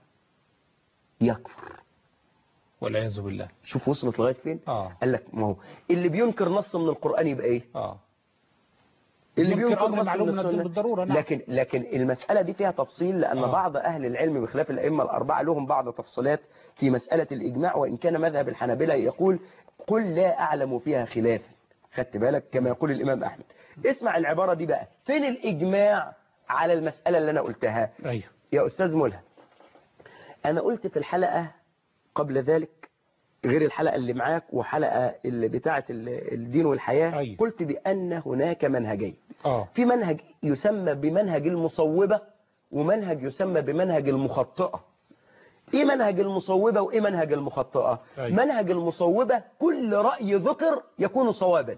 يكفر والعياذ بالله شوف وصلت لغايه فين اه قال لك ما هو اللي بينكر نص من القرآن يبقى ايه اه اللي ينكر بينكر أمر نص معلوم من من الدين السنة بالضرورة نعم لكن لكن المسألة دي فيها تفصيل لأن آه. بعض أهل العلم بخلاف الأئمة الأربعة لهم بعض تفصيلات في مسألة الإجماع وإن كان مذهب الحنابلة يقول قل لا أعلم فيها خلافا خدت بالك كما يقول الإمام أحمد اسمع العبارة دي بقى فين الإجماع على المسألة اللي أنا قلتها أيوه يا أستاذ ملهم أنا قلت في الحلقة قبل ذلك غير الحلقة اللي معاك وحلقة اللي بتاعة ال- الدين والحياة أيوة. قلت بأن هناك منهجين اه في منهج يسمى بمنهج المصوبة ومنهج يسمى بمنهج المخطئة ايه منهج المصوبة وايه منهج المخطئة أيوة. منهج المصوبة كل رأي ذكر يكون صوابا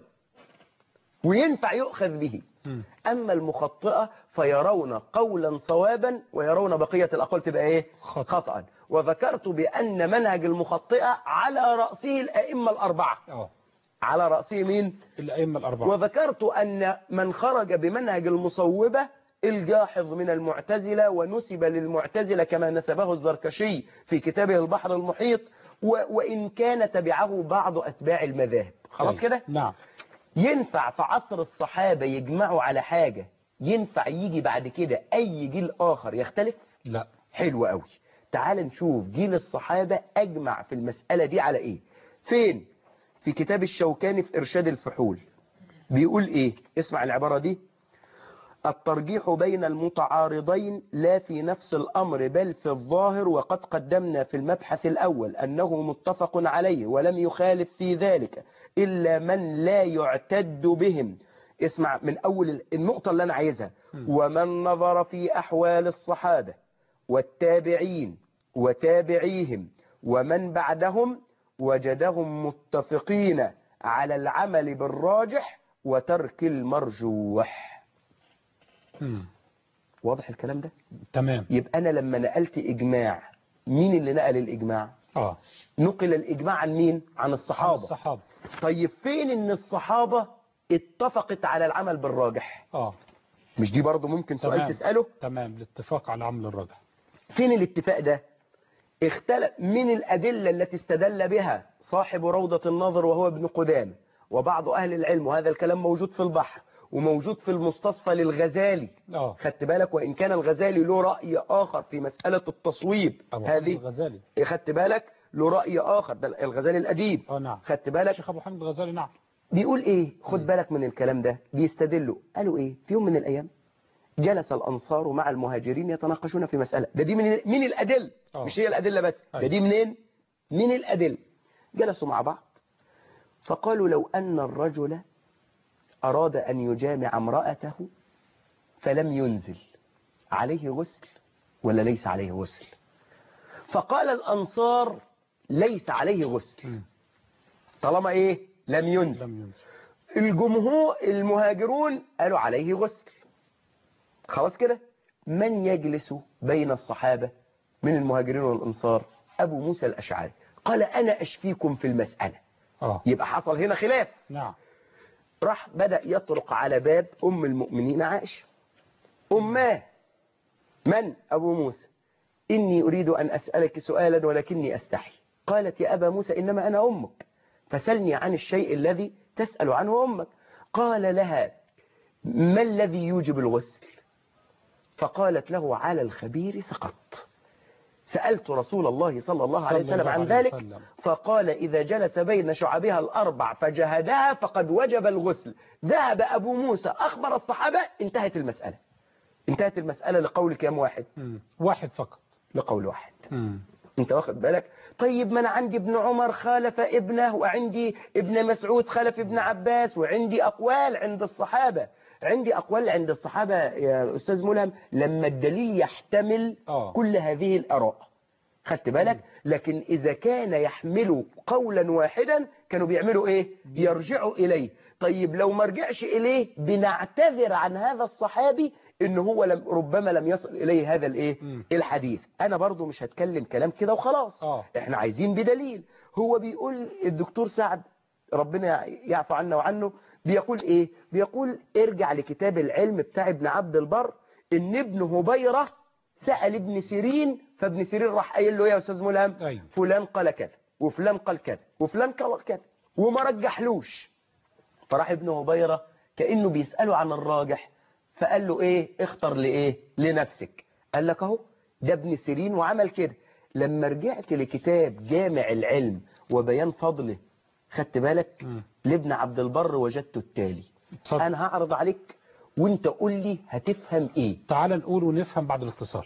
وينفع يؤخذ به مم. أما المخطئة فيرون قولا صوابا ويرون بقية الأقوال تبقى إيه خطأ. خطأ وذكرت بأن منهج المخطئة على رأسه الأئمة الأربعة اه على رأسه مين الأئمة الأربعة وذكرت أن من خرج بمنهج المصوبة الجاحظ من المعتزلة ونسب للمعتزلة كما نسبه الزركشي في كتابه البحر المحيط و- وإن كان تبعه بعض أتباع المذاهب خلاص طيب. كده نعم ينفع في عصر الصحابة يجمعوا على حاجة ينفع يجي بعد كده أي جيل آخر يختلف لا حلو قوي تعال نشوف جيل الصحابة أجمع في المسألة دي على إيه فين في كتاب الشوكاني في إرشاد الفحول بيقول إيه اسمع العبارة دي الترجيح بين المتعارضين لا في نفس الأمر بل في الظاهر وقد قدمنا في المبحث الأول أنه متفق عليه ولم يخالف في ذلك إلا من لا يعتد بهم اسمع من أول النقطة اللي أنا عايزها ومن نظر في أحوال الصحابة والتابعين وتابعيهم ومن بعدهم وجدهم متفقين على العمل بالراجح وترك المرجوح مم. واضح الكلام ده تمام يبقى أنا لما نقلت إجماع مين اللي نقل الإجماع اه نقل الإجماع عن مين عن الصحابة الصحابة طيب فين ان الصحابة اتفقت على العمل بالراجح اه مش دي برضو ممكن سؤال تمام. تسأله تمام الاتفاق على عمل الرجح فين الاتفاق ده اختلف من الأدلة التي استدل بها صاحب روضة الناظر وهو ابن قدامة وبعض أهل العلم وهذا الكلام موجود في البحر وموجود في المستصفى للغزالي اه خدت بالك وإن كان الغزالي له رأي آخر في مسألة التصويب أبو حامد هذه الغزالي خدت بالك له رأي آخر ده الغزالي الأديب اه نعم خدت بالك الشيخ أبو حامد الغزالي نعم بيقول ايه خد بالك من الكلام ده بيستدلوا قالوا ايه في يوم من الايام جلس الانصار مع المهاجرين يتناقشون في مسألة ده دي من من الادله آه. مش هي الادله بس ده أيوة. دي منين من الادله جلسوا مع بعض فقالوا لو ان الرجل اراد ان يجامع امرأته فلم ينزل عليه غسل ولا ليس عليه غسل فقال الانصار ليس عليه غسل مم. طالما ايه لم ينزل لم ينزل الجمهور المهاجرون قالوا عليه غسل خلاص كده من يجلس بين الصحابة من المهاجرين والأنصار أبو موسى الأشعري قال أنا أشفيكم في المسألة اه يبقى حصل هنا خلاف نعم راح بدأ يطرق على باب أم المؤمنين عائشة أماه من أبو موسى إني أريد أن أسألك سؤالا ولكني أستحي قالت يا أبا موسى إنما أنا أمك فسلني عن الشيء الذي تسأل عنه أمك قال لها ما الذي يوجب الغسل فقالت له على الخبير سقط سألت رسول الله صلى الله عليه صلى وسلم الله عن عليه ذلك وسلم. فقال إذا جلس بين شعبها الأربع فجهدها فقد وجب الغسل ذهب أبو موسى أخبر الصحابة انتهت المسألة انتهت المسألة لقول كام واحد مم. واحد فقط لقول واحد مم. انت واخد بالك طيب ما انا عندي ابن عمر خالف ابنه وعندي ابن مسعود خالف ابن عباس وعندي اقوال عند الصحابة عندي اقوال عند الصحابة يا استاذ ملهم لما الدليل يحتمل آه. كل هذه الاراء خدت بالك لكن اذا كان يحمل قولا واحدا كانوا بيعملوا ايه يرجعوا اليه طيب لو ما رجعش اليه بنعتذر عن هذا الصحابي ان هو لم ربما لم يصل اليه هذا الايه مم. الحديث انا برضو مش هتكلم كلام كده وخلاص آه. احنا عايزين بدليل هو بيقول الدكتور سعد ربنا يعفو عنا وعنه بيقول ايه بيقول ارجع لكتاب العلم بتاع ابن عبد البر ان ابن هبيرة سأل ابن سيرين فابن سيرين راح قايل له إيه يا استاذ ملهم أيوة. فلان قال كذا وفلان قال كذا وفلان قال كذا وما رجحلوش فراح ابن هبيرة كأنه بيسأله عن الراجح فقال له ايه اختر لايه لنفسك قال لك اهو ده ابن سيرين وعمل كده لما رجعت لكتاب جامع العلم وبيان فضله خدت بالك مم. لابن عبد البر وجدت التالي اتفضل. انا هعرض عليك وانت قول لي هتفهم ايه تعال نقول ونفهم بعد الاتصال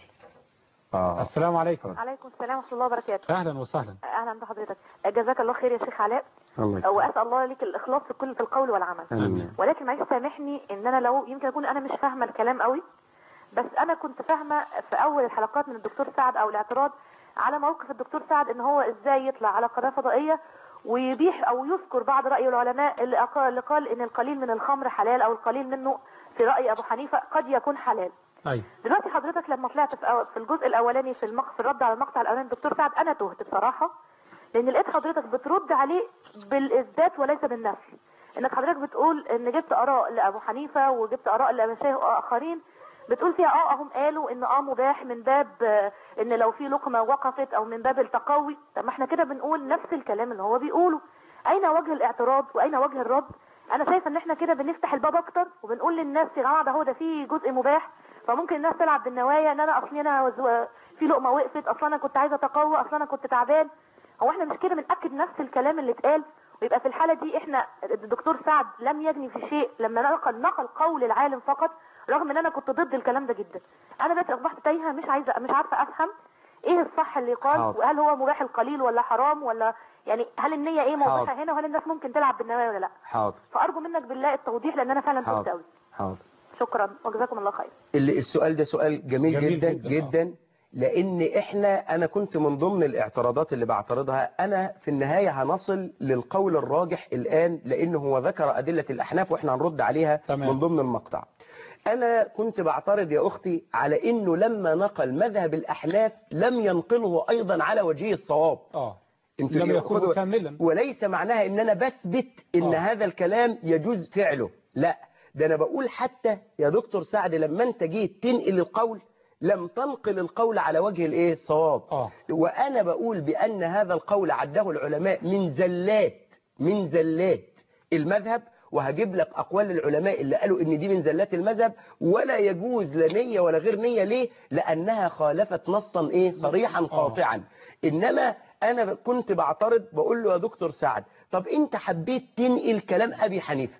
اه السلام عليكم عليكم السلام ورحمة الله وبركاته اهلا وسهلا أهلا بحضرتك جزاك الله خير يا شيخ علاء الله وأسأل الله لك الإخلاص في كل في القول والعمل امين ولكن معلش سامحني إن أنا لو يمكن أكون أنا مش فاهمة الكلام قوي بس أنا كنت فاهمة في أول الحلقات من الدكتور سعد أو الاعتراض على موقف الدكتور سعد إن هو إزاي يطلع على قناة فضائية ويبيح أو يذكر بعض رأي العلماء اللي أقا- اللي قال إن القليل من الخمر حلال أو القليل منه في رأي أبو حنيفة قد يكون حلال ايوه دلوقتي حضرتك لما طلعت في أو- في الجزء الاولاني في المق... في الرد على المقطع الاولاني الدكتور سعد انا تهت بصراحه لان لقيت حضرتك بترد عليه بالاثبات وليس بالنفي انك حضرتك بتقول ان جبت اراء لابو حنيفه وجبت اراء لمشايخ اخرين بتقول فيها اه هم قالوا ان اه مباح من باب آه، ان لو في لقمه وقفت او من باب التقوي طب ما احنا كده بنقول نفس الكلام اللي هو بيقوله اين وجه الاعتراض واين وجه الرد انا شايفه ان احنا كده بنفتح الباب اكتر وبنقول للناس يا جماعه ده هو ده في جزء مباح فممكن الناس تلعب بالنوايا ان انا اصلي انا وز- في لقمه وقفت اصلا انا كنت عايزه اتقوى اصلا انا كنت تعبان هو احنا مش كده بناكد نفس الكلام اللي اتقال ويبقى في الحاله دي احنا الدكتور سعد لم يجني في شيء لما نقل نقل قول العالم فقط رغم ان انا كنت ضد الكلام ده جدا انا بس اصبحت تايهه مش عايزه مش عارفه افهم ايه الصح اللي يقال حاضر. وهل هو مباح القليل ولا حرام ولا يعني هل النيه ايه مباحه حاضر. هنا وهل الناس ممكن تلعب بالنوايا ولا لا حاضر فارجو منك بالله التوضيح لان انا فعلا تهت حاضر قوي حاضر شكرا وجزاكم الله خير اللي السؤال ده سؤال جميل, جميل جدا جداً، جدا, آه. جدا لان احنا انا كنت من ضمن الاعتراضات اللي بعترضها انا في النهاية هنصل للقول الراجح الان لانه هو ذكر ادلة الاحناف واحنا هنرد عليها تمام. من ضمن المقطع انا كنت بعترض يا اختي على انه لما نقل مذهب الاحناف لم ينقله ايضا على وجه الصواب اه انتوا لم خدوا- يكن كاملا وليس معناها ان انا بثبت ان آه. هذا الكلام يجوز فعله لا ده انا بقول حتى يا دكتور سعد لما انت جيت تنقل القول لم تنقل القول على وجه الايه الصواب اه وانا بقول بان هذا القول عده العلماء من زلات من زلات المذهب وهجيب لك اقوال العلماء اللي قالوا ان دي من زلات المذهب ولا يجوز لا نيه ولا غير نيه ليه لانها خالفت نصا ايه صريحا قاطعا انما انا كنت بعترض بقول له يا دكتور سعد طب انت حبيت تنقل كلام ابي حنيفه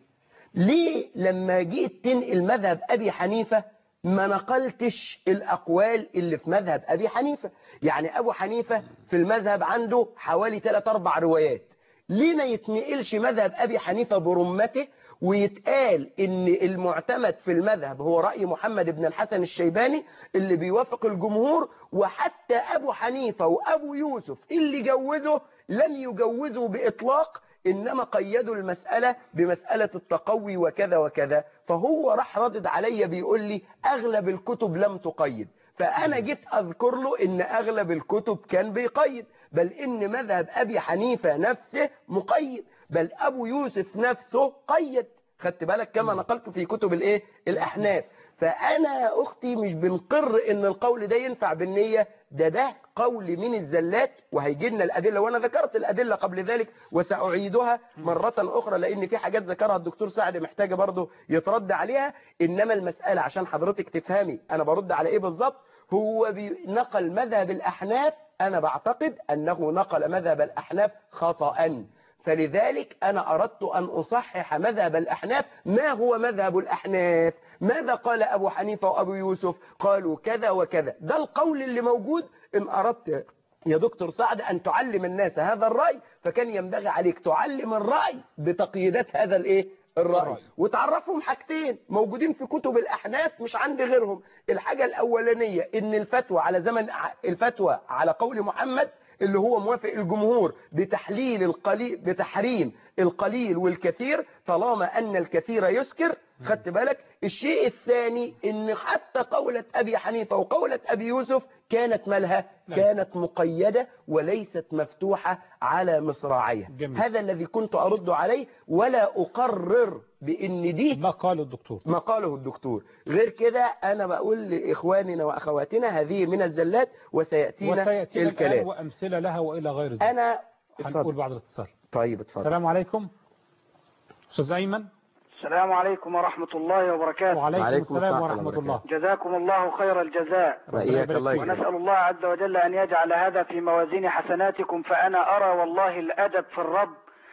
ليه لما جيت تنقل مذهب أبي حنيفة ما نقلتش الأقوال اللي في مذهب أبي حنيفة يعني أبو حنيفة في المذهب عنده حوالي 3-4 روايات ليه ما يتنقلش مذهب أبي حنيفة برمته ويتقال ان المعتمد في المذهب هو رأي محمد بن الحسن الشيباني اللي بيوافق الجمهور وحتى أبو حنيفة وأبو يوسف اللي جوزه لم يجوزوا بإطلاق إنما قيدوا المسألة بمسألة التقوي وكذا وكذا فهو راح ردد عليا بيقول لي أغلب الكتب لم تقيد فأنا جيت أذكر له إن أغلب الكتب كان بيقيد بل إن مذهب أبي حنيفة نفسه مقيد بل أبو يوسف نفسه قيد خدت بالك كما نقلت في كتب الإيه الأحناف فأنا أختي مش بنقر إن القول ده ينفع بالنية ده ده قول من الزلات وهيجي لنا الأدلة وأنا ذكرت الأدلة قبل ذلك وسأعيدها مرة أخرى لأن في حاجات ذكرها الدكتور سعد محتاجة برضه يترد عليها إنما المسألة عشان حضرتك تفهمي أنا برد على إيه بالظبط هو نقل مذهب الأحناف أنا بعتقد أنه نقل مذهب الأحناف خطأ فلذلك أنا أردت أن أصحح مذهب الأحناف ما هو مذهب الأحناف ماذا قال أبو حنيفة وأبو يوسف قالوا كذا وكذا ده القول اللي موجود إن أردت يا دكتور سعد أن تعلم الناس هذا الرأي فكان ينبغي عليك تعلم الرأي بتقييدات هذا الإيه الرأي الرأي. وتعرفهم حاجتين موجودين في كتب الأحناف مش عند غيرهم الحاجة الأولانية إن الفتوى على زمن الفتوى على قول محمد اللي هو موافق الجمهور بتحليل القليل بتحريم القليل والكثير طالما أن الكثير يسكر خدت بالك الشيء الثاني ان حتى قولة أبي حنيفة وقولة أبي يوسف كانت مالها نعم. كانت مقيدة وليست مفتوحة على مصراعيها جميل. هذا الذي كنت أرد عليه ولا أقرر بأن دي ما قاله الدكتور ما قاله الدكتور غير كده أنا بقول لإخواننا وأخواتنا هذه من الزلات وسيأتينا وسيأتينا الآن الكلام وأمثلة لها وإلى غير ذلك أنا هنقول اتفضل بعد الاتصال طيب اتفضل السلام عليكم أستاذ أيمن السلام عليكم ورحمة الله وبركاته وعليكم وعليكم السلام السلام ورحمة ورحمة الله جزاكم الله خير الجزاء وإياك الله فيك. يكرمك ونسأل الله عز وجل أن يجعل هذا في موازين حسناتكم فأنا أرى والله الأدب في الرب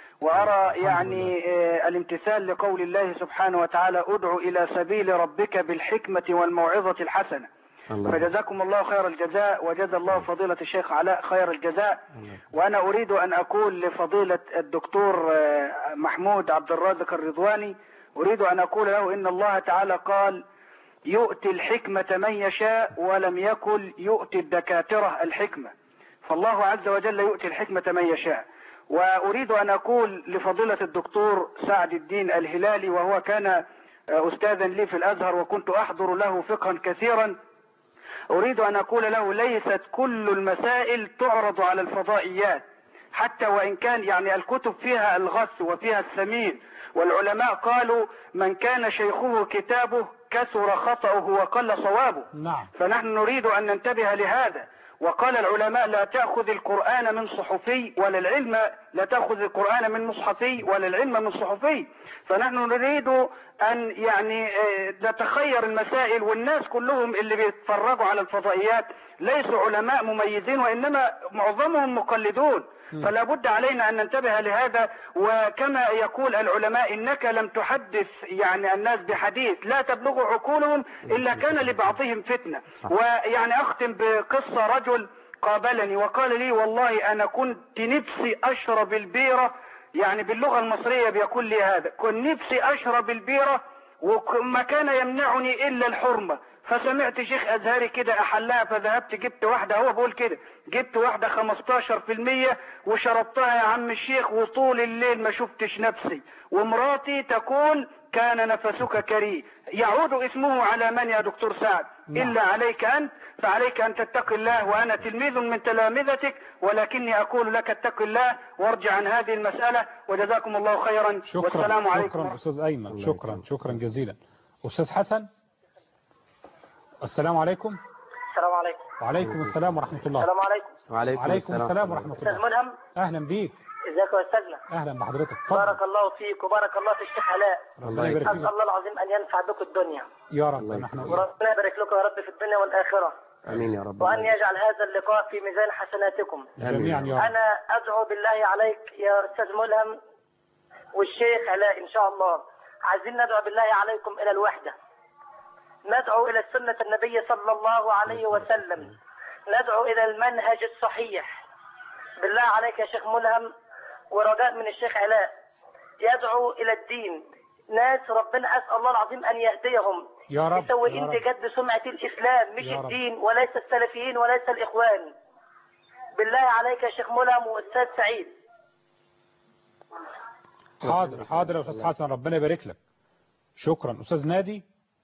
وأرى يعني آه، الامتثال لقول الله سبحانه وتعالى ادعو إلى سبيل ربك بالحكمة والموعظة الحسنة الله فجزاكم الله خير الجزاء وجزا الله فضيلة الشيخ علاء خير الجزاء وأنا أريد أن أقول لفضيلة الدكتور آه، محمود عبد الرازق الرضواني أريد أن أقول له إن الله تعالى قال يؤتي الحكمة من يشاء ولم يقل يؤتي الدكاترة الحكمة فالله عز وجل يؤتي الحكمة من يشاء وأريد أن أقول لفضيلة الدكتور سعد الدين الهلالي وهو كان آه، أستاذا لي في الأزهر وكنت أحضر له فقها كثيرا أريد أن أقول له ليست كل المسائل تعرض على الفضائيات حتى وإن كان يعني الكتب فيها الغث وفيها السمين والعلماء قالوا من كان شيخه كتابه كثر خطأه وقل صوابه نعم فنحن نريد أن ننتبه لهذا وقال العلماء لا تأخذ القرآن من صحفي ولا العلم لا تأخذ القرآن من مصحفي ولا العلم من صحفي فنحن نريد أن يعني آه، نتخير المسائل والناس كلهم اللي بيتفرجوا على الفضائيات ليسوا علماء مميزين وإنما معظمهم مقلدون فلا بد علينا أن ننتبه لهذا وكما يقول العلماء إنك لم تحدث يعني الناس بحديث لا تبلغ عقولهم إلا كان لبعضهم فتنة ويعني أختم بقصة رجل قابلني وقال لي والله أنا كنت نفسي أشرب البيرة يعني باللغة المصرية بيقول لي هذا كنت نفسي أشرب البيرة وما كان يمنعني إلا الحرمة فسمعت شيخ أزهري كده أحلها فذهبت جبت واحدة هو بقول كده جبت واحدة 15% وشربتها يا عم الشيخ وطول الليل ما شفتش نفسي ومراتي تقول كان نفسك كريه يعود اسمه على من يا دكتور سعد نعم. إلا عليك أنت فعليك أن تتقي الله وأنا تلميذ من تلامذتك ولكني أقول لك اتق الله وارجع عن هذه المسألة وجزاكم الله خيرا شكرا والسلام عليكم شكرا ورحمة أستاذ أيمن الله شكرا يكرمك. شكرا جزيلا أستاذ حسن السلام عليكم السلام عليكم وعليكم السلام ورحمة الله السلام عليكم وعليكم وعليكم السلام ورحمة استاذ الله ملهم أهلا بيك ازيك يا استاذنا أهلا بحضرتك بارك اتفضل الله فيك وبارك الله في الشيخ علاء ربنا يبارك اسال فيك الله العظيم ان ينفع بك الدنيا يا رب الله نحن يكرمك. وإياك. وربنا يبارك لكم يا رب في الدنيا والاخره امين يا رب وان يجعل هذا اللقاء في ميزان حسناتكم جميعا يا رب انا ادعو بالله عليك يا استاذ ملهم والشيخ علاء ان شاء الله عايزين ندعو بالله عليكم الى الوحده ندعو الى سنه النبي صلى الله عليه وسلم ندعو الى المنهج الصحيح بالله عليك يا شيخ ملهم ورجاء من الشيخ علاء يدعو الى الدين ناس ربنا اسال الله العظيم ان يهديهم يا رب يسوي يا انت رب جد سمعه الاسلام مش يا رب. الدين وليس السلفيين وليس الاخوان بالله عليك يا شيخ ملهم واستاذ سعيد حاضر حاضر يا أستاذ حسن ربنا يبارك لك شكرا أستاذ نادي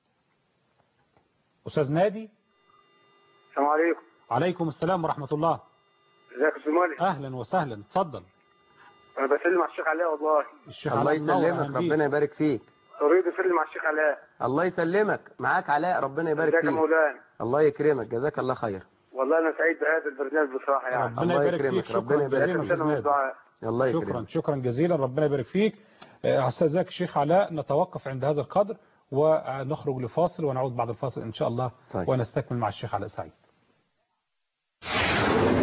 أستاذ نادي السلام عليكم عليكم السلام ورحمة الله ازيك يا سمالي أهلا وسهلا اتفضل انا بسلم على الشيخ علاء والله الشيخ الله علاء منور، يسلمك أهلا بيك. ربنا يبارك فيك اريد اسلم على الشيخ علاء الله يسلمك معاك علاء ربنا يبارك ازيك يا فيك مولانا الله يكرمك جزاك الله خير والله انا سعيد بهذا البرنامج بصراحه يعني ربنا الله يبارك يكرمك، فيك ربنا شكرا يبارك جزيلا فيك. أستاذ نادر. الدعاء الله شكرا يكرمك شكرا جزيلا ربنا يبارك فيك آه، استاذك الشيخ علاء نتوقف عند هذا القدر ونخرج لفاصل ونعود بعد الفاصل ان شاء الله طيب. ونستكمل مع الشيخ علاء سعيد